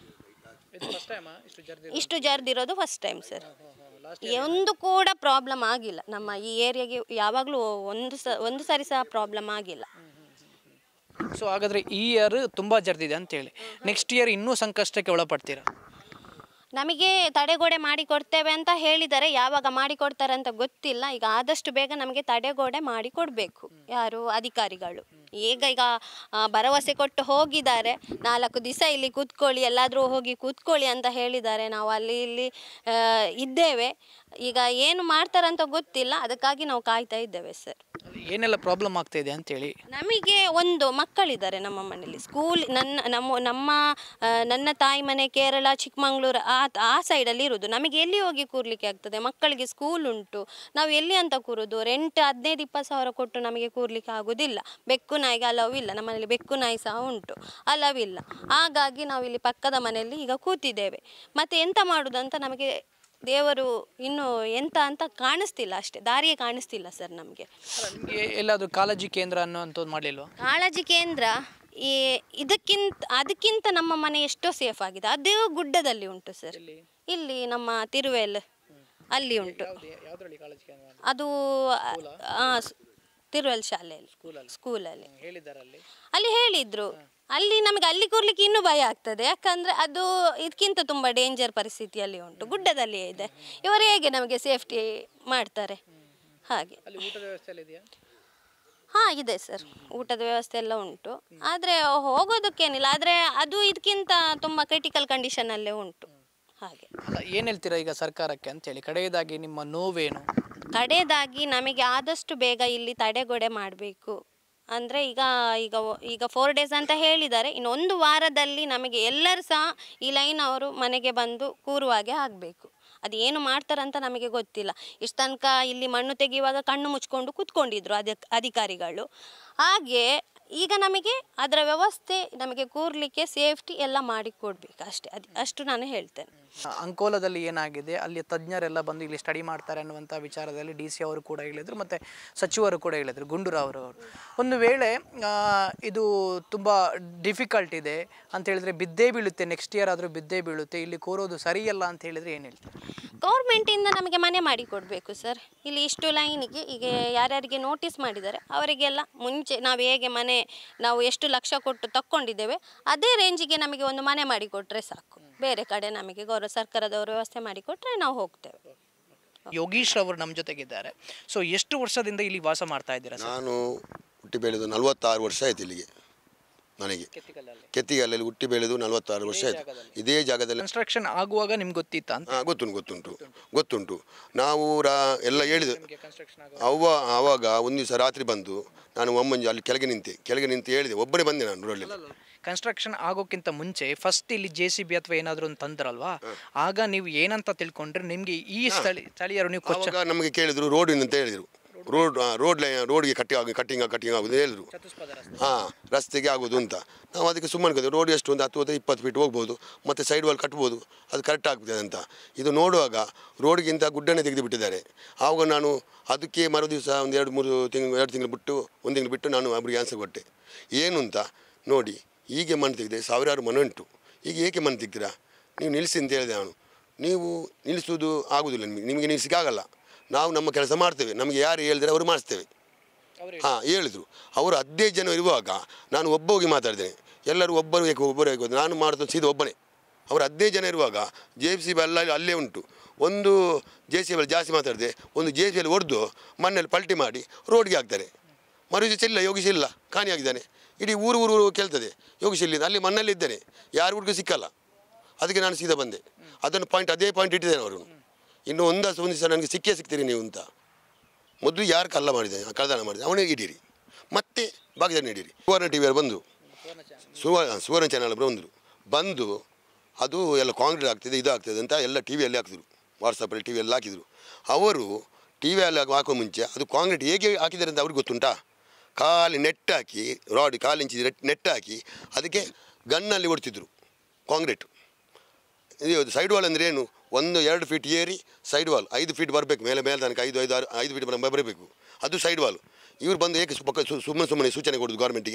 ಇಷ್ಟು ಜರ್ದಿರೋದು ಫಸ್ಟ್ ಟೈಮ್ ಸರ್ ಒಂದು ಕೂಡ ಪ್ರಾಬ್ಲಮ್ ಆಗಿಲ್ಲ ನಮ್ಮ ಈ ಏರಿಯಾಗೆ ಯಾವಾಗಲೂ ಒಂದು ಸ ಒಂದು ಸಾರಿ ಸಹ ಪ್ರಾಬ್ಲಮ್ ಆಗಿಲ್ಲ ಸೊ ಹಾಗಾದರೆ ಈ ಇಯರ್ ತುಂಬ ಜರ್ದಿದೆ ಅಂತೇಳಿ ನೆಕ್ಸ್ಟ್ ಇಯರ್ ಇನ್ನೂ ಸಂಕಷ್ಟಕ್ಕೆ ಒಳಪಡ್ತೀರಾ ನಮಗೆ ತಡೆಗೋಡೆ ಮಾಡಿ ಕೊಡ್ತೇವೆ ಅಂತ ಹೇಳಿದ್ದಾರೆ ಯಾವಾಗ ಮಾಡಿ ಕೊಡ್ತಾರೆ ಅಂತ ಗೊತ್ತಿಲ್ಲ ಈಗ ಆದಷ್ಟು ಬೇಗ ನಮಗೆ ತಡೆಗೋಡೆ ಮಾಡಿ ಕೊಡಬೇಕು ಯಾರು ಅಧಿಕಾರಿಗಳು ಈಗ ಈಗ ಆ, ಭರವಸೆ ಕೊಟ್ಟು ಹೋಗಿದ್ದಾರೆ ನಾಲ್ಕು ದಿವಸ ಇಲ್ಲಿ ಕೂತ್ಕೊಳ್ಳಿ ಎಲ್ಲಾದರೂ ಹೋಗಿ ಕೂತ್ಕೊಳ್ಳಿ ಅಂತ ಹೇಳಿದ್ದಾರೆ ನಾವು ಅಲ್ಲಿ ಇಲ್ಲಿ ಆ, ಇದ್ದೇವೆ ಈಗ ಏನು ಮಾಡ್ತಾರಂತ ಗೊತ್ತಿಲ್ಲ ಅದಕ್ಕಾಗಿ ನಾವು ಕಾಯ್ತಾ ಇದ್ದೇವೆ ಸರ್ ಏನೆಲ್ಲ ಪ್ರಾಬ್ಲಮ್ ಆಗ್ತಾ ಇದೆ ಅಂತೇಳಿ ನಮಗೆ ಒಂದು ಮಕ್ಕಳಿದ್ದಾರೆ ನಮ್ಮ ಮನೆಯಲ್ಲಿ ಸ್ಕೂಲ್ ನನ್ನ ನಮ್ಮ ನಮ್ಮ ಆ, ನನ್ನ ತಾಯಿ ಮನೆ ಕೇರಳ ಚಿಕ್ಕಮಂಗ್ಳೂರು ಆ ಆ ಸೈಡಲ್ಲಿ ಇರೋದು ನಮಗೆ ಎಲ್ಲಿ ಹೋಗಿ ಕೂರ್ಲಿಕ್ಕೆ ಆಗ್ತದೆ ಮಕ್ಕಳಿಗೆ ಸ್ಕೂಲ್ ಉಂಟು ನಾವು ಎಲ್ಲಿ ಅಂತ ಕೂರೋದು ರೆಂಟ್ ಹದಿನೈದು ಇಪ್ಪತ್ತು ಸಾವಿರ ಕೊಟ್ಟು ನಮಗೆ ಕೂರ್ಲಿಕ್ಕೆ ಆಗೋದಿಲ್ಲ ಬೆಕ್ಕು ನಾಯಿಗೆ ಅಲವ್ ಇಲ್ಲ ನಮ್ಮ ಮನೇಲಿ ಬೆಕ್ಕು ನಾಯಿ ಸಹ ಉಂಟು ಅಲವ್ ಇಲ್ಲ ಹಾಗಾಗಿ ನಾವು ಇಲ್ಲಿ ಪಕ್ಕದ ಮನೆಯಲ್ಲಿ ಈಗ ಕೂತಿದ್ದೇವೆ ಮತ್ತೆ ಎಂತ ಮಾಡುದಂತ ನಮಗೆ ದೇವರು ಇನ್ನು ಎಂತ ಅಂತ ಕಾಣಿಸ್ತಿಲ್ಲ ಅಷ್ಟೇ ದಾರಿಯೇ ಕಾಣಿಸ್ತಿಲ್ಲ ಸರ್ ನಮಗೆ ನಿಮಗೆ ಎಲ್ಲಾದರೂ ಕಾಳಜಿ ಕೇಂದ್ರ ಅನ್ನೋಂಥದ್ದು ಮಾಡಲಿಲ್ವಾ ಕಾಳಜಿ ಕೇಂದ್ರ ಈ ಇದಕ್ಕಿಂತ ಅದಕ್ಕಿಂತ ನಮ್ಮ ಮನೆ ಎಷ್ಟೋ ಸೇಫ್ ಆಗಿದೆ ಅದು ಗುಡ್ಡದಲ್ಲಿ ಉಂಟು ಸರ್ ಇಲ್ಲಿ ನಮ್ಮ ತಿರುವೆಲ್ ಅಲ್ಲಿ ಉಂಟು ಯಾವುದ್ರಲ್ಲಿ ಕಾಳಜಿ ಕೇಂದ್ರ ಅದು ಆ, ಸ್- ತಿರುವೆಲ್ ಶಾಲೆಯಲ್ಲಿ ಸ್ಕೂಲಲ್ಲಿ ಹೇಳಿದ್ದಾರೆ ಅಲ್ಲಿ ಅಲ್ಲಿ ಹೇಳಿದ್ರು ಅಲ್ಲಿ ನಮಗೆ ಅಲ್ಲಿ ಕೂರ್ಲಿಕ್ಕೆ ಇನ್ನೂ ಭಯ ಆಗ್ತದೆ ಯಾಕಂದ್ರೆ ಅದು ಇದಕ್ಕಿಂತ ತುಂಬ ಡೇಂಜರ್ ಪರಿಸ್ಥಿತಿಯಲ್ಲಿ ಉಂಟು ಗುಡ್ಡದಲ್ಲಿಯೇ ಇದೆ ಇವರು ಹೇಗೆ ನಮಗೆ ಸೇಫ್ಟಿ ಮಾಡ್ತಾರೆ ಹಾಗೆ ಅಲ್ಲಿ ಊಟದ ವ್ಯವಸ್ಥೆ ಎಲ್ಲ ಇದೆಯಾ ಹಾಂ ಇದೆ ಸರ್ ಊಟದ ವ್ಯವಸ್ಥೆ ಎಲ್ಲ ಉಂಟು ಆದರೆ ಹೋಗೋದಕ್ಕೇನಿಲ್ಲ ಆದರೆ ಅದು ಇದಕ್ಕಿಂತ ತುಂಬ ಕ್ರಿಟಿಕಲ್ ಕಂಡೀಷನಲ್ಲೇ ಉಂಟು ಹಾಗೆ ಅಲ್ಲ ಏನು ಹೇಳ್ತೀರಾ ಈಗ ಸರ್ಕಾರಕ್ಕೆ ಅಂತೇಳಿ ಕಡೆಯದಾಗಿ ನಿಮ್ಮ ನೋವೇನು ಕಡೆಯದಾಗಿ ನಮಗೆ ಆದಷ್ಟು ಬೇಗ ಇಲ್ಲಿ ತಡೆಗೋಡೆ ಮಾಡಬೇಕು ಅಂದರೆ ಈಗ ಈಗ ಒ- ಈಗ ಫೋರ್ ಡೇಸ್ ಅಂತ ಹೇಳಿದ್ದಾರೆ ಇನ್ನೊಂದು ವಾರದಲ್ಲಿ ನಮಗೆ ಎಲ್ಲರೂ ಸಹ ಈ ಲೈನ್ ಅವರು ಮನೆಗೆ ಬಂದು ಕೂರುವಾಗೆ ಆಗಬೇಕು ಅದು ಏನು ಮಾಡ್ತಾರಂತ ನಮಗೆ ಗೊತ್ತಿಲ್ಲ ಇಷ್ಟು ತನಕ ಇಲ್ಲಿ ಮಣ್ಣು ತೆಗೆಯುವಾಗ ಕಣ್ಣು ಮುಚ್ಕೊಂಡು ಕೂತ್ಕೊಂಡಿದ್ರು ಅಧಿಕ್ ಅಧಿಕಾರಿಗಳು ಹಾಗೆ ಈಗ ನಮಗೆ ಅದರ ವ್ಯವಸ್ಥೆ ನಮಗೆ ಕೂರ್ಲಿಕ್ಕೆ ಸೇಫ್ಟಿ ಎಲ್ಲ ಮಾಡಿ ಕೊಡ್ಬೇಕು ಅಷ್ಟೇ ಅದು ಅಷ್ಟು ನಾನು ಹೇಳ್ತೇನೆ ಆ, ಅಂಕೋಲದಲ್ಲಿ ಏನಾಗಿದೆ ಅಲ್ಲಿ ತಜ್ಞರೆಲ್ಲ ಬಂದು ಇಲ್ಲಿ ಸ್ಟಡಿ ಮಾಡ್ತಾರೆ ಅನ್ನುವಂಥ ವಿಚಾರದಲ್ಲಿ ಡಿ ಸಿ ಅವರು ಕೂಡ ಹೇಳಿದರು ಮತ್ತು ಸಚಿವರು ಕೂಡ ಹೇಳಿದರು ಗುಂಡೂರಾವ್ ಅವರು ಒಂದು ವೇಳೆ ಆ, ಇದು ತುಂಬ ಡಿಫಿಕಲ್ಟ್ ಇದೆ ಅಂತ ಹೇಳಿದ್ರೆ ಬಿದ್ದೇ ಬೀಳುತ್ತೆ ನೆಕ್ಸ್ಟ್ ಇಯರ್ ಆದರೂ ಬಿದ್ದೇ ಬೀಳುತ್ತೆ ಇಲ್ಲಿ ಕೋರೋದು ಸರಿಯಲ್ಲ ಅಂತ ಹೇಳಿದ್ರೆ ಏನು ಹೇಳ್ತಾರೆ ಗೌರ್ಮೆಂಟಿಂದ ನಮಗೆ ಮನೆ ಮಾಡಿ ಕೊಡಬೇಕು ಸರ್ ಇಲ್ಲಿ ಇಷ್ಟು ಲೈನಿಗೆ ಈಗ ಯಾರ್ಯಾರಿಗೆ ನೋಟಿಸ್ ಮಾಡಿದ್ದಾರೆ ಅವರಿಗೆಲ್ಲ ಮುಂಚೆ ನಾವು ಹೇಗೆ ಮನೆ ನಾವು ಎಷ್ಟು ಲಕ್ಷ ಕೊಟ್ಟು ತಕ್ಕೊಂಡಿದ್ದೇವೆ ಅದೇ ರೇಂಜಿಗೆ ನಮಗೆ ಒಂದು ಮನೆ ಮಾಡಿ ಕೊಟ್ಟರೆ ಸಾಕು ಬೇರೆ ಕಡೆ ನಮಗೆ ಗೌರವ ಸರ್ಕಾರದವರು ವ್ಯವಸ್ಥೆ ಮಾಡಿ ಕೊಟ್ಟರೆ ನಾವು ಹೋಗ್ತೇವೆ ಯೋಗೀಶ್ ಅವರು ನಮ್ಮ ಜೊತೆಗಿದ್ದಾರೆ ಸೊ ಎಷ್ಟು ವರ್ಷದಿಂದ ಇಲ್ಲಿ ವಾಸ ಮಾಡ್ತಾ ಇದ್ದೀರಾ ಸರ್ ನಾನು ಹುಟ್ಟಿ ಬೆಳೆದು ನಲವತ್ತಾರು ವರ್ಷ ಆಯ್ತು ಇಲ್ಲಿಗೆ ನನಗೆ ಕೆತ್ತಿಗಲ್ಲಲ್ಲಿ ಹುಟ್ಟಿ ಬೆಳೆದು ನಲವತ್ತಾರು ವರ್ಷ ಆಯ್ತು ಇದೇ ಜಾಗದಲ್ಲಿ ಕನ್ಸ್ಟ್ರಕ್ಷನ್ ಆಗುವಾಗ ನಿಮ್ಗೆ ಗೊತ್ತಿತ್ತಾ ಅಂತ ಹಾ, ಗೊತ್ತುಂಟು ಗೊತ್ತುಂಟು ಗೊತ್ತುಂಟು ನಾವು ರಾ ಎಲ್ಲ ಹೇಳಿದ ಕನ್ಸ್ಟ್ರಕ್ಷನ್ ಅವ್ವ ಆವಾಗ ಒಂದು ದಿವಸ ರಾತ್ರಿ ಬಂದು ನಾನು ಒಮ್ಮಂಜು ಅಲ್ಲಿ ಕೆಳಗೆ ನಿಂತೆ ಕೆಳಗೆ ನಿಂತು ಹೇಳಿದೆ ಒಬ್ಬನೇ ಬಂದೆ ನಾನು ರೋಡಲ್ಲಿ ಕನ್ಸ್ಟ್ರಕ್ಷನ್ ಆಗೋಕ್ಕಿಂತ ಮುಂಚೆ ಫಸ್ಟ್ ಇಲ್ಲಿ ಜೆ ಸಿ ಬಿ ಅಥವಾ ಏನಾದರೂ ಒಂದು ತಂದ್ರಲ್ವಾ ಆಗ ನೀವು ಏನಂತ ತಿಳ್ಕೊಂಡ್ರೆ ನಿಮ್ಗೆ ಈ ಸ್ಥಳಿ ಸ್ಥಳೀಯರು ನೀವು ಕೊಚ್ಚ ಆವಾಗ ನಮಗೆ ಕೇಳಿದ್ರು ರೋಡ್ ಅಂತ ಹೇಳಿದರು ರೋಡ್ ರೋಡ್ ಲೈ ರೋಡ್ಗೆ ಕಟ್ಟಿ ಆಗಿ ಕಟ್ಟಿಂಗ್ ಕಟ್ಟಿಂಗ್ ಆಗೋದು ಹೇಳಿದ್ರು ಹಾಂ ರಸ್ತೆಗೆ ಆಗೋದು ಅಂತ ನಾವು ಅದಕ್ಕೆ ಸುಮ್ಮನೆ ಕದ್ದು ರೋಡ್ ಎಷ್ಟು ಒಂದು ಹತ್ತು ಅಥವಾ ಇಪ್ಪತ್ತು ಫೀಟ್ ಹೋಗ್ಬೋದು ಮತ್ತು ಸೈಡ್ ವಾಲ್ ಕಟ್ಬೋದು ಅದು ಕರೆಕ್ಟ್ ಆಗ್ತದೆ ಅಂತ ಇದು ನೋಡುವಾಗ ರೋಡ್ಗಿಂತ ಗುಡ್ಡನೆ ತೆಗೆದು ಬಿಟ್ಟಿದ್ದಾರೆ ಆವಾಗ ನಾನು ಅದಕ್ಕೆ ಮರು ದಿವಸ ಒಂದು ಎರಡು ಮೂರು ತಿಂಗಳು ಎರಡು ತಿಂಗಳು ಬಿಟ್ಟು ಒಂದು ತಿಂಗಳು ಬಿಟ್ಟು ನಾನು ಒಬ್ಬರಿಗೆ ಆನ್ಸರ್ ಕೊಟ್ಟೆ ಏನು ಅಂತ ನೋಡಿ ಹೀಗೆ ಮಣ್ಣು ತೆಗೆದೆ ಸಾವಿರಾರು ಮನೆ ಉಂಟು ಈಗ ಏಕೆ ಮಣ್ಣು ತೆಗ್ತೀರಾ ನೀವು ನಿಲ್ಲಿಸಿ ಅಂತ ಹೇಳಿದೆ ನಾನು ನೀವು ನಿಲ್ಲಿಸುವುದು ಆಗುವುದಿಲ್ಲ ನಿಮಗೆ ನಿಮಗೆ ನಿಲ್ಲಿಸಿಕ್ಕಾಗಲ್ಲ ನಾವು ನಮ್ಮ ಕೆಲಸ ಮಾಡ್ತೇವೆ ನಮಗೆ ಯಾರು ಹೇಳಿದ್ರೆ ಅವರು ಮಾಡಿಸ್ತೇವೆ ಹಾಂ ಹೇಳಿದರು ಅವರು ಹದಿನೈದು ಜನ ಇರುವಾಗ ನಾನು ಒಬ್ಬ ಹೋಗಿ ಮಾತಾಡಿದ್ದೇನೆ ಎಲ್ಲರೂ ಒಬ್ಬರು ಬೇಕು ಒಬ್ಬರು ಬೇಕು ಅಂತ. ನಾನು ಮಾಡೋದು ಸೀದಾ ಒಬ್ಬನೇ ಅವರು ಹದಿನೈದು ಜನ ಇರುವಾಗ ಜೆ ಸಿ ಬಿ ಎಲ್ಲ ಅಲ್ಲೇ ಉಂಟು ಒಂದು ಜೆ ಸಿ ಬಿ ಜಾಸ್ತಿ ಮಾತಾಡಿದೆ ಒಂದು ಜೆ ಸಿ ಬಿಯಲ್ಲಿ ಹೊಡೆದು ಮಣ್ಣಲ್ಲಿ ಪಲ್ಟಿ ಮಾಡಿ ರೋಡ್ಗೆ ಹಾಕ್ತಾರೆ ಮರುದಿವಸ ಇಲ್ಲ ಯೋಗೀಶ್ ಇಲ್ಲ ಕಾಣಿಯಾಗಿದ್ದಾನೆ ಇಡೀ ಊರು ಊರು ಊರು ಕೇಳ್ತದೆ ಯೋಗೀಶ್ ಇಲ್ಲಿ ಅಲ್ಲಿ ಮಣ್ಣಲ್ಲಿ ಇದ್ದೇನೆ ಯಾರು ಹುಡುಗ ಸಿಕ್ಕಲ್ಲ ಅದಕ್ಕೆ ನಾನು ಸೀದಾ ಬಂದೆ ಅದನ್ನು ಪಾಯಿಂಟ್ ಅದೇ ಪಾಯಿಂಟ್ ಇಟ್ಟಿದ್ದೇನೆ ಅವರು ಇನ್ನು ಒಂದು ಒಂದು ದಿವಸ ನನಗೆ ಸಿಕ್ಕೇ ಸಿಗ್ತೀರಿ ನೀವು ಅಂತ ಮೊದಲು ಯಾರು ಕಳ್ಳ ಮಾಡಿದೆ ಕಳ್ಳತನ ಮಾಡಿದೆ ಅವನಿಗೆ ಇಡೀರಿ ಮತ್ತೆ ಭಾಗದಲ್ಲಿ ನೀಡಿರಿ ಸುವರ್ಣ ಟಿ ವಿಯಲ್ಲಿ ಬಂದು ಸುವರ್ಣ ಸುವರ್ಣ ಚಾನಲ್ ಬಂದರು ಬಂದು ಅದು ಎಲ್ಲ ಕಾಂಕ್ರೀಟ್ ಆಗ್ತದೆ ಇದು ಆಗ್ತದೆ ಅಂತ ಎಲ್ಲ ಟಿ ವಿಯಲ್ಲಿ ಹಾಕಿದ್ರು ವಾಟ್ಸಪ್ಪಲ್ಲಿ ಟಿ ವಿಯಲ್ಲಿ ಹಾಕಿದರು ಅವರು ಟಿ ವಿಯಲ್ಲಿ ಹಾಕೋ ಮುಂಚೆ ಅದು ಕಾಂಕ್ರೀಟ್ ಹೇಗೆ ಹಾಕಿದ್ದಾರೆ ಅಂತ ಅವ್ರಿಗೆ ಗೊತ್ತುಂಟಾ ಕಾಲಿ ನೆಟ್ ಹಾಕಿ ರಾಡ್ ಕಾಲು ಇಂಚಿ ನೆಟ್ ಹಾಕಿ ಅದಕ್ಕೆ ಗನ್ನಲ್ಲಿ ಹೊಡ್ತಿದ್ರು ಕಾಂಕ್ರೀಟ್ ಇದು ಸೈಡ್ ವಾಲ್ ಅಂದರೆ ಏನು ಒಂದು ಎರಡು ಫೀಟ್ ಏರಿ ಸೈಡ್ ವಾಲ್ ಐದು ಫೀಟ್ ಬರಬೇಕು ಮೇಲೆ ಮೇಲೆ ತನಕ ಐದು ಐದು ಆರು ಐದು ಫೀಟ್ ಬರಬೇಕು ಅದು ಸೈಡ್ ವಾಲ್ ಇವ್ರು ಬಂದು ಏಕೆ ಸು- ಪಕ್ಕ ಸುಮ್ಮನೆ ಸುಮ್ಮನೆ ಸೂಚನೆ ಕೊಡೋದು ಗೌರ್ಮೆಂಟಿಗೆ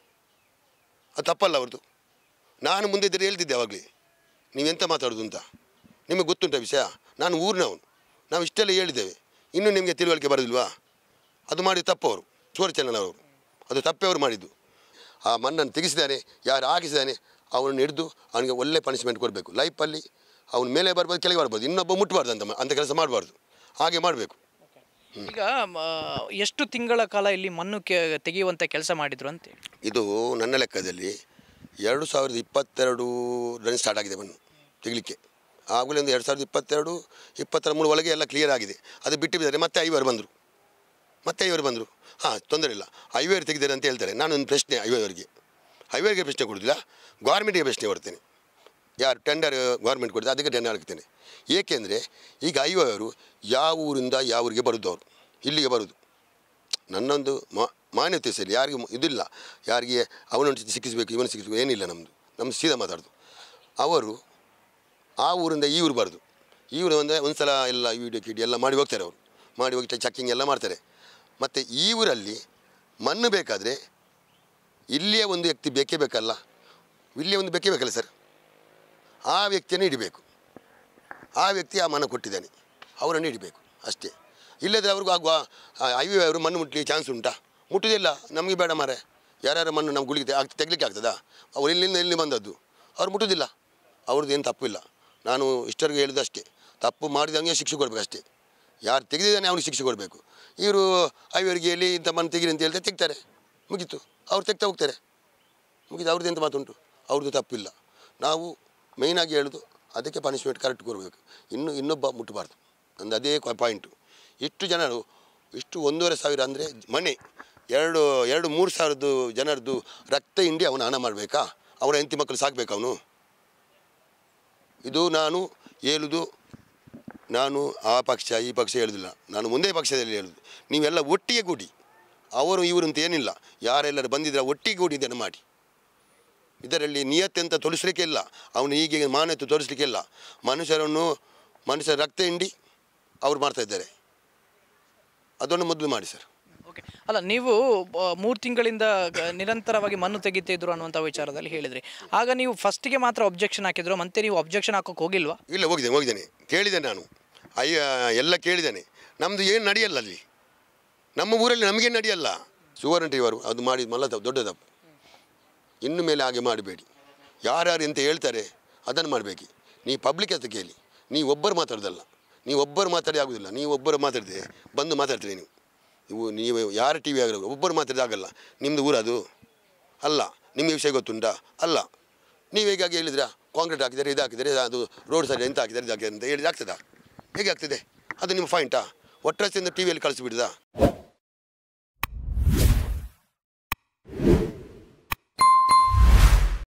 ಅದು ತಪ್ಪಲ್ಲ ಅವ್ರದ್ದು ನಾನು ಮುಂದೆ ಇದ್ದರೆ ಹೇಳ್ತಿದ್ದೆ ಅವಾಗಲೇ ನೀವೆಂತ ಮಾತಾಡೋದು ಅಂತ ನಿಮಗೆ ಗೊತ್ತುಂಟ ವಿಷಯ ನಾನು ಊರಿನವನು ನಾವು ಇಷ್ಟೆಲ್ಲ ಹೇಳಿದ್ದೇವೆ ಇನ್ನೂ ನಿಮಗೆ ತಿಳುವಳಿಕೆ ಬರೋದಿಲ್ವಾ ಅದು ಮಾಡಿ ತಪ್ಪು ಅವರು ಚೋರ ಅವರು ಅದು ತಪ್ಪೇ ಅವರು ಮಾಡಿದ್ದು ಆ ಮಣ್ಣನ್ನು ತೆಗೆಸಿದ್ದಾನೆ ಯಾರು ಹಾಕಿಸಿದ್ದಾನೆ ಅವನನ್ನು ಹಿಡಿದು ಅವನಿಗೆ ಒಳ್ಳೆ ಪನಿಷ್ಮೆಂಟ್ ಕೊಡಬೇಕು ಲೈಫಲ್ಲಿ ಅವನ ಮೇಲೆ ಬರ್ಬೋದು ಕೆಳಗೆ ಬರ್ಬೋದು ಇನ್ನೊಬ್ಬ ಮುಟ್ಟಬಾರ್ದು ಅಂತ ಮ- ಅಂಥ ಕೆಲಸ ಮಾಡಬಾರ್ದು ಹಾಗೆ ಮಾಡಬೇಕು ಈಗ ಮ, ಎಷ್ಟು ತಿಂಗಳ ಕಾಲ ಇಲ್ಲಿ ಮಣ್ಣು ಕೆ ತೆಗೆಯುವಂಥ ಕೆಲಸ ಮಾಡಿದ್ರು ಅಂತ ಹೇಳಿ ಇದು ನನ್ನ ಲೆಕ್ಕದಲ್ಲಿ ಎರಡು ಸಾವಿರದ ಇಪ್ಪತ್ತೆರಡು ರನ್ ಸ್ಟಾರ್ಟ್ ಆಗಿದೆ ಮಣ್ಣು ತೆಗಲಿಕ್ಕೆ ಆಗಲೇ ಒಂದು ಎರಡು ಸಾವಿರದ ಇಪ್ಪತ್ತೆರಡು ಇಪ್ಪತ್ತರ ಮೂರು ಒಳಗೆ ಎಲ್ಲ ಕ್ಲಿಯರ್ ಆಗಿದೆ ಅದು ಬಿಟ್ಟು ಬಿದ್ದಾರೆ ಮತ್ತೆ ಐವರು ಬಂದರು ಮತ್ತೆ ಐವರು ಬಂದರು ಹಾಂ ತೊಂದರೆ ಇಲ್ಲ ಐವೇರು ತೆಗೆದಿದ್ದಾರೆ ಅಂತ ಹೇಳ್ತಾರೆ ನಾನು ಒಂದು ಪ್ರಶ್ನೆ ಐವರಿಗೆ ಐವೇರಿಗೆ ಪ್ರಶ್ನೆ ಕೊಡೋದಿಲ್ಲ ಗೌರ್ಮೆಂಟಿಗೆ ಪ್ರಶ್ನೆ ಕೊಡ್ತೇನೆ ಯಾರು ಟೆಂಡರ್ ಗೌರ್ಮೆಂಟ್ ಕೊಡ್ತಾರೆ ಅದಕ್ಕೆ ಟೆಂಡರ್ ಹಾಕ್ತೇನೆ ಏಕೆಂದರೆ ಈಗ ಐವರು ಯಾವ ಊರಿಂದ ಯಾವ ಊರಿಗೆ ಬರೋದು ಅವರು ಇಲ್ಲಿಗೆ ಬರೋದು ನನ್ನೊಂದು ಮಾ ಮಾನ್ಯತೆ ಸರಿ ಯಾರಿಗೂ ಇದಿಲ್ಲ ಯಾರಿಗೆ ಅವನನ್ನು ಸಿಕ್ಕಿಸ್ಬೇಕು ಇವನು ಸಿಕ್ಕಿಸ್ಬೇಕು ಏನಿಲ್ಲ ನಮ್ಮದು ನಮ್ದು ಸೀದಾ ಮಾತಾಡೋದು ಅವರು ಆ ಊರಿಂದ ಈ ಊರು ಬರೋದು ಈ ಊರು ಅಂದರೆ ಒಂದು ಸಲ ಎಲ್ಲ ವೀಡಿಯೋ ಕಿಡಿ ಎಲ್ಲ ಮಾಡಿ ಹೋಗ್ತಾರೆ ಅವರು ಮಾಡಿ ಹೋಗಿ ಚೆಕ್ಕಿಂಗ್ ಎಲ್ಲ ಮಾಡ್ತಾರೆ ಮತ್ತು ಈ ಊರಲ್ಲಿ ಮಣ್ಣು ಬೇಕಾದರೆ ಇಲ್ಲಿಯೇ ಒಂದು ವ್ಯಕ್ತಿ ಬೇಕೇ ಬೇಕಲ್ಲ ಇಲ್ಲಿಯೇ ಒಂದು ಬೇಕೇ ಬೇಕಲ್ಲ ಸರ್ ಆ ವ್ಯಕ್ತಿಯನ್ನು ಹಿಡಿಬೇಕು ಆ ವ್ಯಕ್ತಿ ಆ ಮಣ್ಣು ಕೊಟ್ಟಿದ್ದಾನೆ ಅವರನ್ನು ಹಿಡಿಬೇಕು ಅಷ್ಟೇ ಇಲ್ಲದ್ರೆ ಅವ್ರಿಗೂ ಆಗುವ ಐವಿ ಅವರು ಮಣ್ಣು ಮುಟ್ಟಲಿಕ್ಕೆ ಚಾನ್ಸ್ ಉಂಟಾ ಮುಟ್ಟುವುದಿಲ್ಲ ನಮಗೆ ಬೇಡ ಮಾರೆ ಯಾರ್ಯಾರ ಮಣ್ಣು ನಮ್ಮ ಗುಳಿಗೆ ಆಗ್ ತೆಗಲಿಕ್ಕೆ ಆಗ್ತದಾ ಅವ್ರು ಇಲ್ಲಿಂದ ಇಲ್ಲಿ ಬಂದದ್ದು ಅವ್ರು ಮುಟ್ಟುವುದಿಲ್ಲ ಅವ್ರದ್ದು ಏನು ತಪ್ಪಿಲ್ಲ ನಾನು ಇಷ್ಟರಿಗೆ ಹೇಳಿದ್ದು ಅಷ್ಟೇ ತಪ್ಪು ಮಾಡಿದಂಗೆ ಶಿಕ್ಷೆ ಕೊಡಬೇಕು ಅಷ್ಟೇ ಯಾರು ತೆಗೆದಿದ್ದಾನೆ ಅವನಿಗೆ ಶಿಕ್ಷೆ ಕೊಡಬೇಕು ಇವರು ಐವರಿಗೆ ಎಲ್ಲಿ ಇಂಥ ಮನೆ ತೆಗೀರಿ ಅಂತ ಹೇಳ್ತಾರೆ ತೆಗ್ತಾರೆ ಮುಗೀತು ಅವ್ರು ತೆಗ್ತಾ ಹೋಗ್ತಾರೆ ಮುಗಿದು ಅವ್ರದ್ದು ಎಂತ ಮಾತುಂಟು ಅವ್ರದ್ದು ತಪ್ಪಿಲ್ಲ ನಾವು ಮೇಯ್ನಾಗಿ ಹೇಳೋದು ಅದಕ್ಕೆ ಪನಿಷ್ಮೆಂಟ್ ಕರೆಕ್ಟ್ ಕೊಡಬೇಕು ಇನ್ನು ಇನ್ನೊಬ್ಬ ಮುಟ್ಟಬಾರ್ದು ನಂದು ಅದೇ ಪಾಯಿಂಟು ಇಷ್ಟು ಜನರು ಇಷ್ಟು ಒಂದೂವರೆ ಸಾವಿರ ಅಂದರೆ ಮನೆ ಎರಡು ಎರಡು ಮೂರು ಸಾವಿರದ್ದು ಜನರದ್ದು ರಕ್ತ ಹಿಂಡಿ ಅವನು ಹಣ ಮಾಡಬೇಕಾ ಅವನ ಹೆಂಡತಿ ಮಕ್ಕಳು ಸಾಕಬೇಕು ಅವನು ಇದು ನಾನು ಹೇಳುದು ನಾನು ಆ ಪಕ್ಷ ಈ ಪಕ್ಷ ಹೇಳುದಿಲ್ಲ ನಾನು ಮುಂದೆ ಪಕ್ಷದಲ್ಲಿ ಹೇಳುದು ನೀವೆಲ್ಲ ಒಟ್ಟಿಗೆ ಕೂಡಿ ಅವರು ಇವರು ಅಂತ ಏನಿಲ್ಲ ಯಾರೆಲ್ಲರೂ ಬಂದಿದ್ರೆ ಒಟ್ಟಿಗೆ ಕೂಡಿ ಇದನ್ನು ಮಾಡಿ ಇದರಲ್ಲಿ ನಿಯತ್ತೆಂತ ತೋರಿಸ್ಲಿಕ್ಕೆ ಇಲ್ಲ ಅವನು ಹೀಗೆ ಮಾನ್ಯತೆ ತೋರಿಸ್ಲಿಕ್ಕೆ ಇಲ್ಲ ಮನುಷ್ಯರನ್ನು ಮನುಷ್ಯರ ರಕ್ತ ಹಿಂಡಿ ಅವ್ರು ಮಾಡ್ತಾ ಇದ್ದಾರೆ ಅದನ್ನು ಮೊದಲು ಮಾಡಿ ಸರ್ ಓಕೆ ಅಲ್ಲ ನೀವು ಮೂರು ತಿಂಗಳಿಂದ ಗ- ನಿರಂತರವಾಗಿ ಮಣ್ಣು ತೆಗಿತಿದ್ರು ಅನ್ನುವಂಥ ವಿಚಾರದಲ್ಲಿ ಹೇಳಿದ್ರಿ ಆಗ ನೀವು ಫಸ್ಟಿಗೆ ಮಾತ್ರ ಒಬ್ಜೆಕ್ಷನ್ ಹಾಕಿದ್ರು ಮತ್ತೆ ನೀವು ಒಬ್ಜೆಕ್ಷನ್ ಹಾಕೋಕೆ ಹೋಗಿಲ್ವಾ ಇಲ್ಲ ಹೋಗಿದ್ದೇನೆ ಹೋಗಿದ್ದೇನೆ ಕೇಳಿದ್ದೇನೆ ನಾನು ಅಯ್ಯ ಎಲ್ಲ ಕೇಳಿದ್ದೇನೆ ನಮ್ಮದು ಏನು ನಡೆಯಲ್ಲ ಅಲ್ಲಿ ನಮ್ಮ ಊರಲ್ಲಿ ನಮಗೇನು ನಡೆಯಲ್ಲ ಸುವರ್ಣ ಟಿವರು ಅದು ಮಾಡಿದ ಮಲ್ಲ ತಪ್ಪು ದೊಡ್ಡ ತಪ್ಪು ಇನ್ನು ಮೇಲೆ ಹಾಗೆ ಮಾಡಬೇಡಿ ಯಾರ್ಯಾರು ಎಂತ ಹೇಳ್ತಾರೆ ಅದನ್ನು ಮಾಡಬೇಕು ನೀ ಪಬ್ಲಿಕ್ ಹತ್ರ ಕೇಳಿ ನೀವು ಒಬ್ಬರು ಮಾತಾಡೋದಲ್ಲ ನೀವು ಒಬ್ಬರು ಮಾತಾಡಿ ಆಗೋದಿಲ್ಲ ನೀವು ಒಬ್ಬರು ಮಾತಾಡಿದೆ ಬಂದು ಮಾತಾಡ್ತೀರಿ ನೀವು ಇವು ನೀವು ಯಾರ ಟಿ ವಿ ಆಗಲ್ಲ ಒಬ್ಬರು ಮಾತಾಡಿದ್ರೆ ಆಗಲ್ಲ ನಿಮ್ಮದು ಊರದು ಅಲ್ಲ ನಿಮಗೆ ವಿಷಯ ಗೊತ್ತುಂಟಾ ಅಲ್ಲ ನೀವು ಹೇಗಾಗಿ ಹೇಳಿದ್ರಾ ಕಾಂಕ್ರೀಟ್ ಹಾಕಿದರೆ ಇದು ಹಾಕಿದರೆ ಅದು ರೋಡ್ ಸೈಡ್ ಎಂತ ಹಾಕಿದರೆ ಇದು ಹಾಕಿದರೆ ಅಂತ ಹೇಳಿದ್ರೆ ಆಗ್ತದಾ ಹೇಗೆ ಆಗ್ತದೆ ಅದು ನಿಮ್ಮ ಪಾಯಿಂಟಾ ಒಟ್ಟರಸಿಂದ ಟಿ ವಿಯಲ್ಲಿ ಕಳಿಸಿಬಿಡ್ದಾ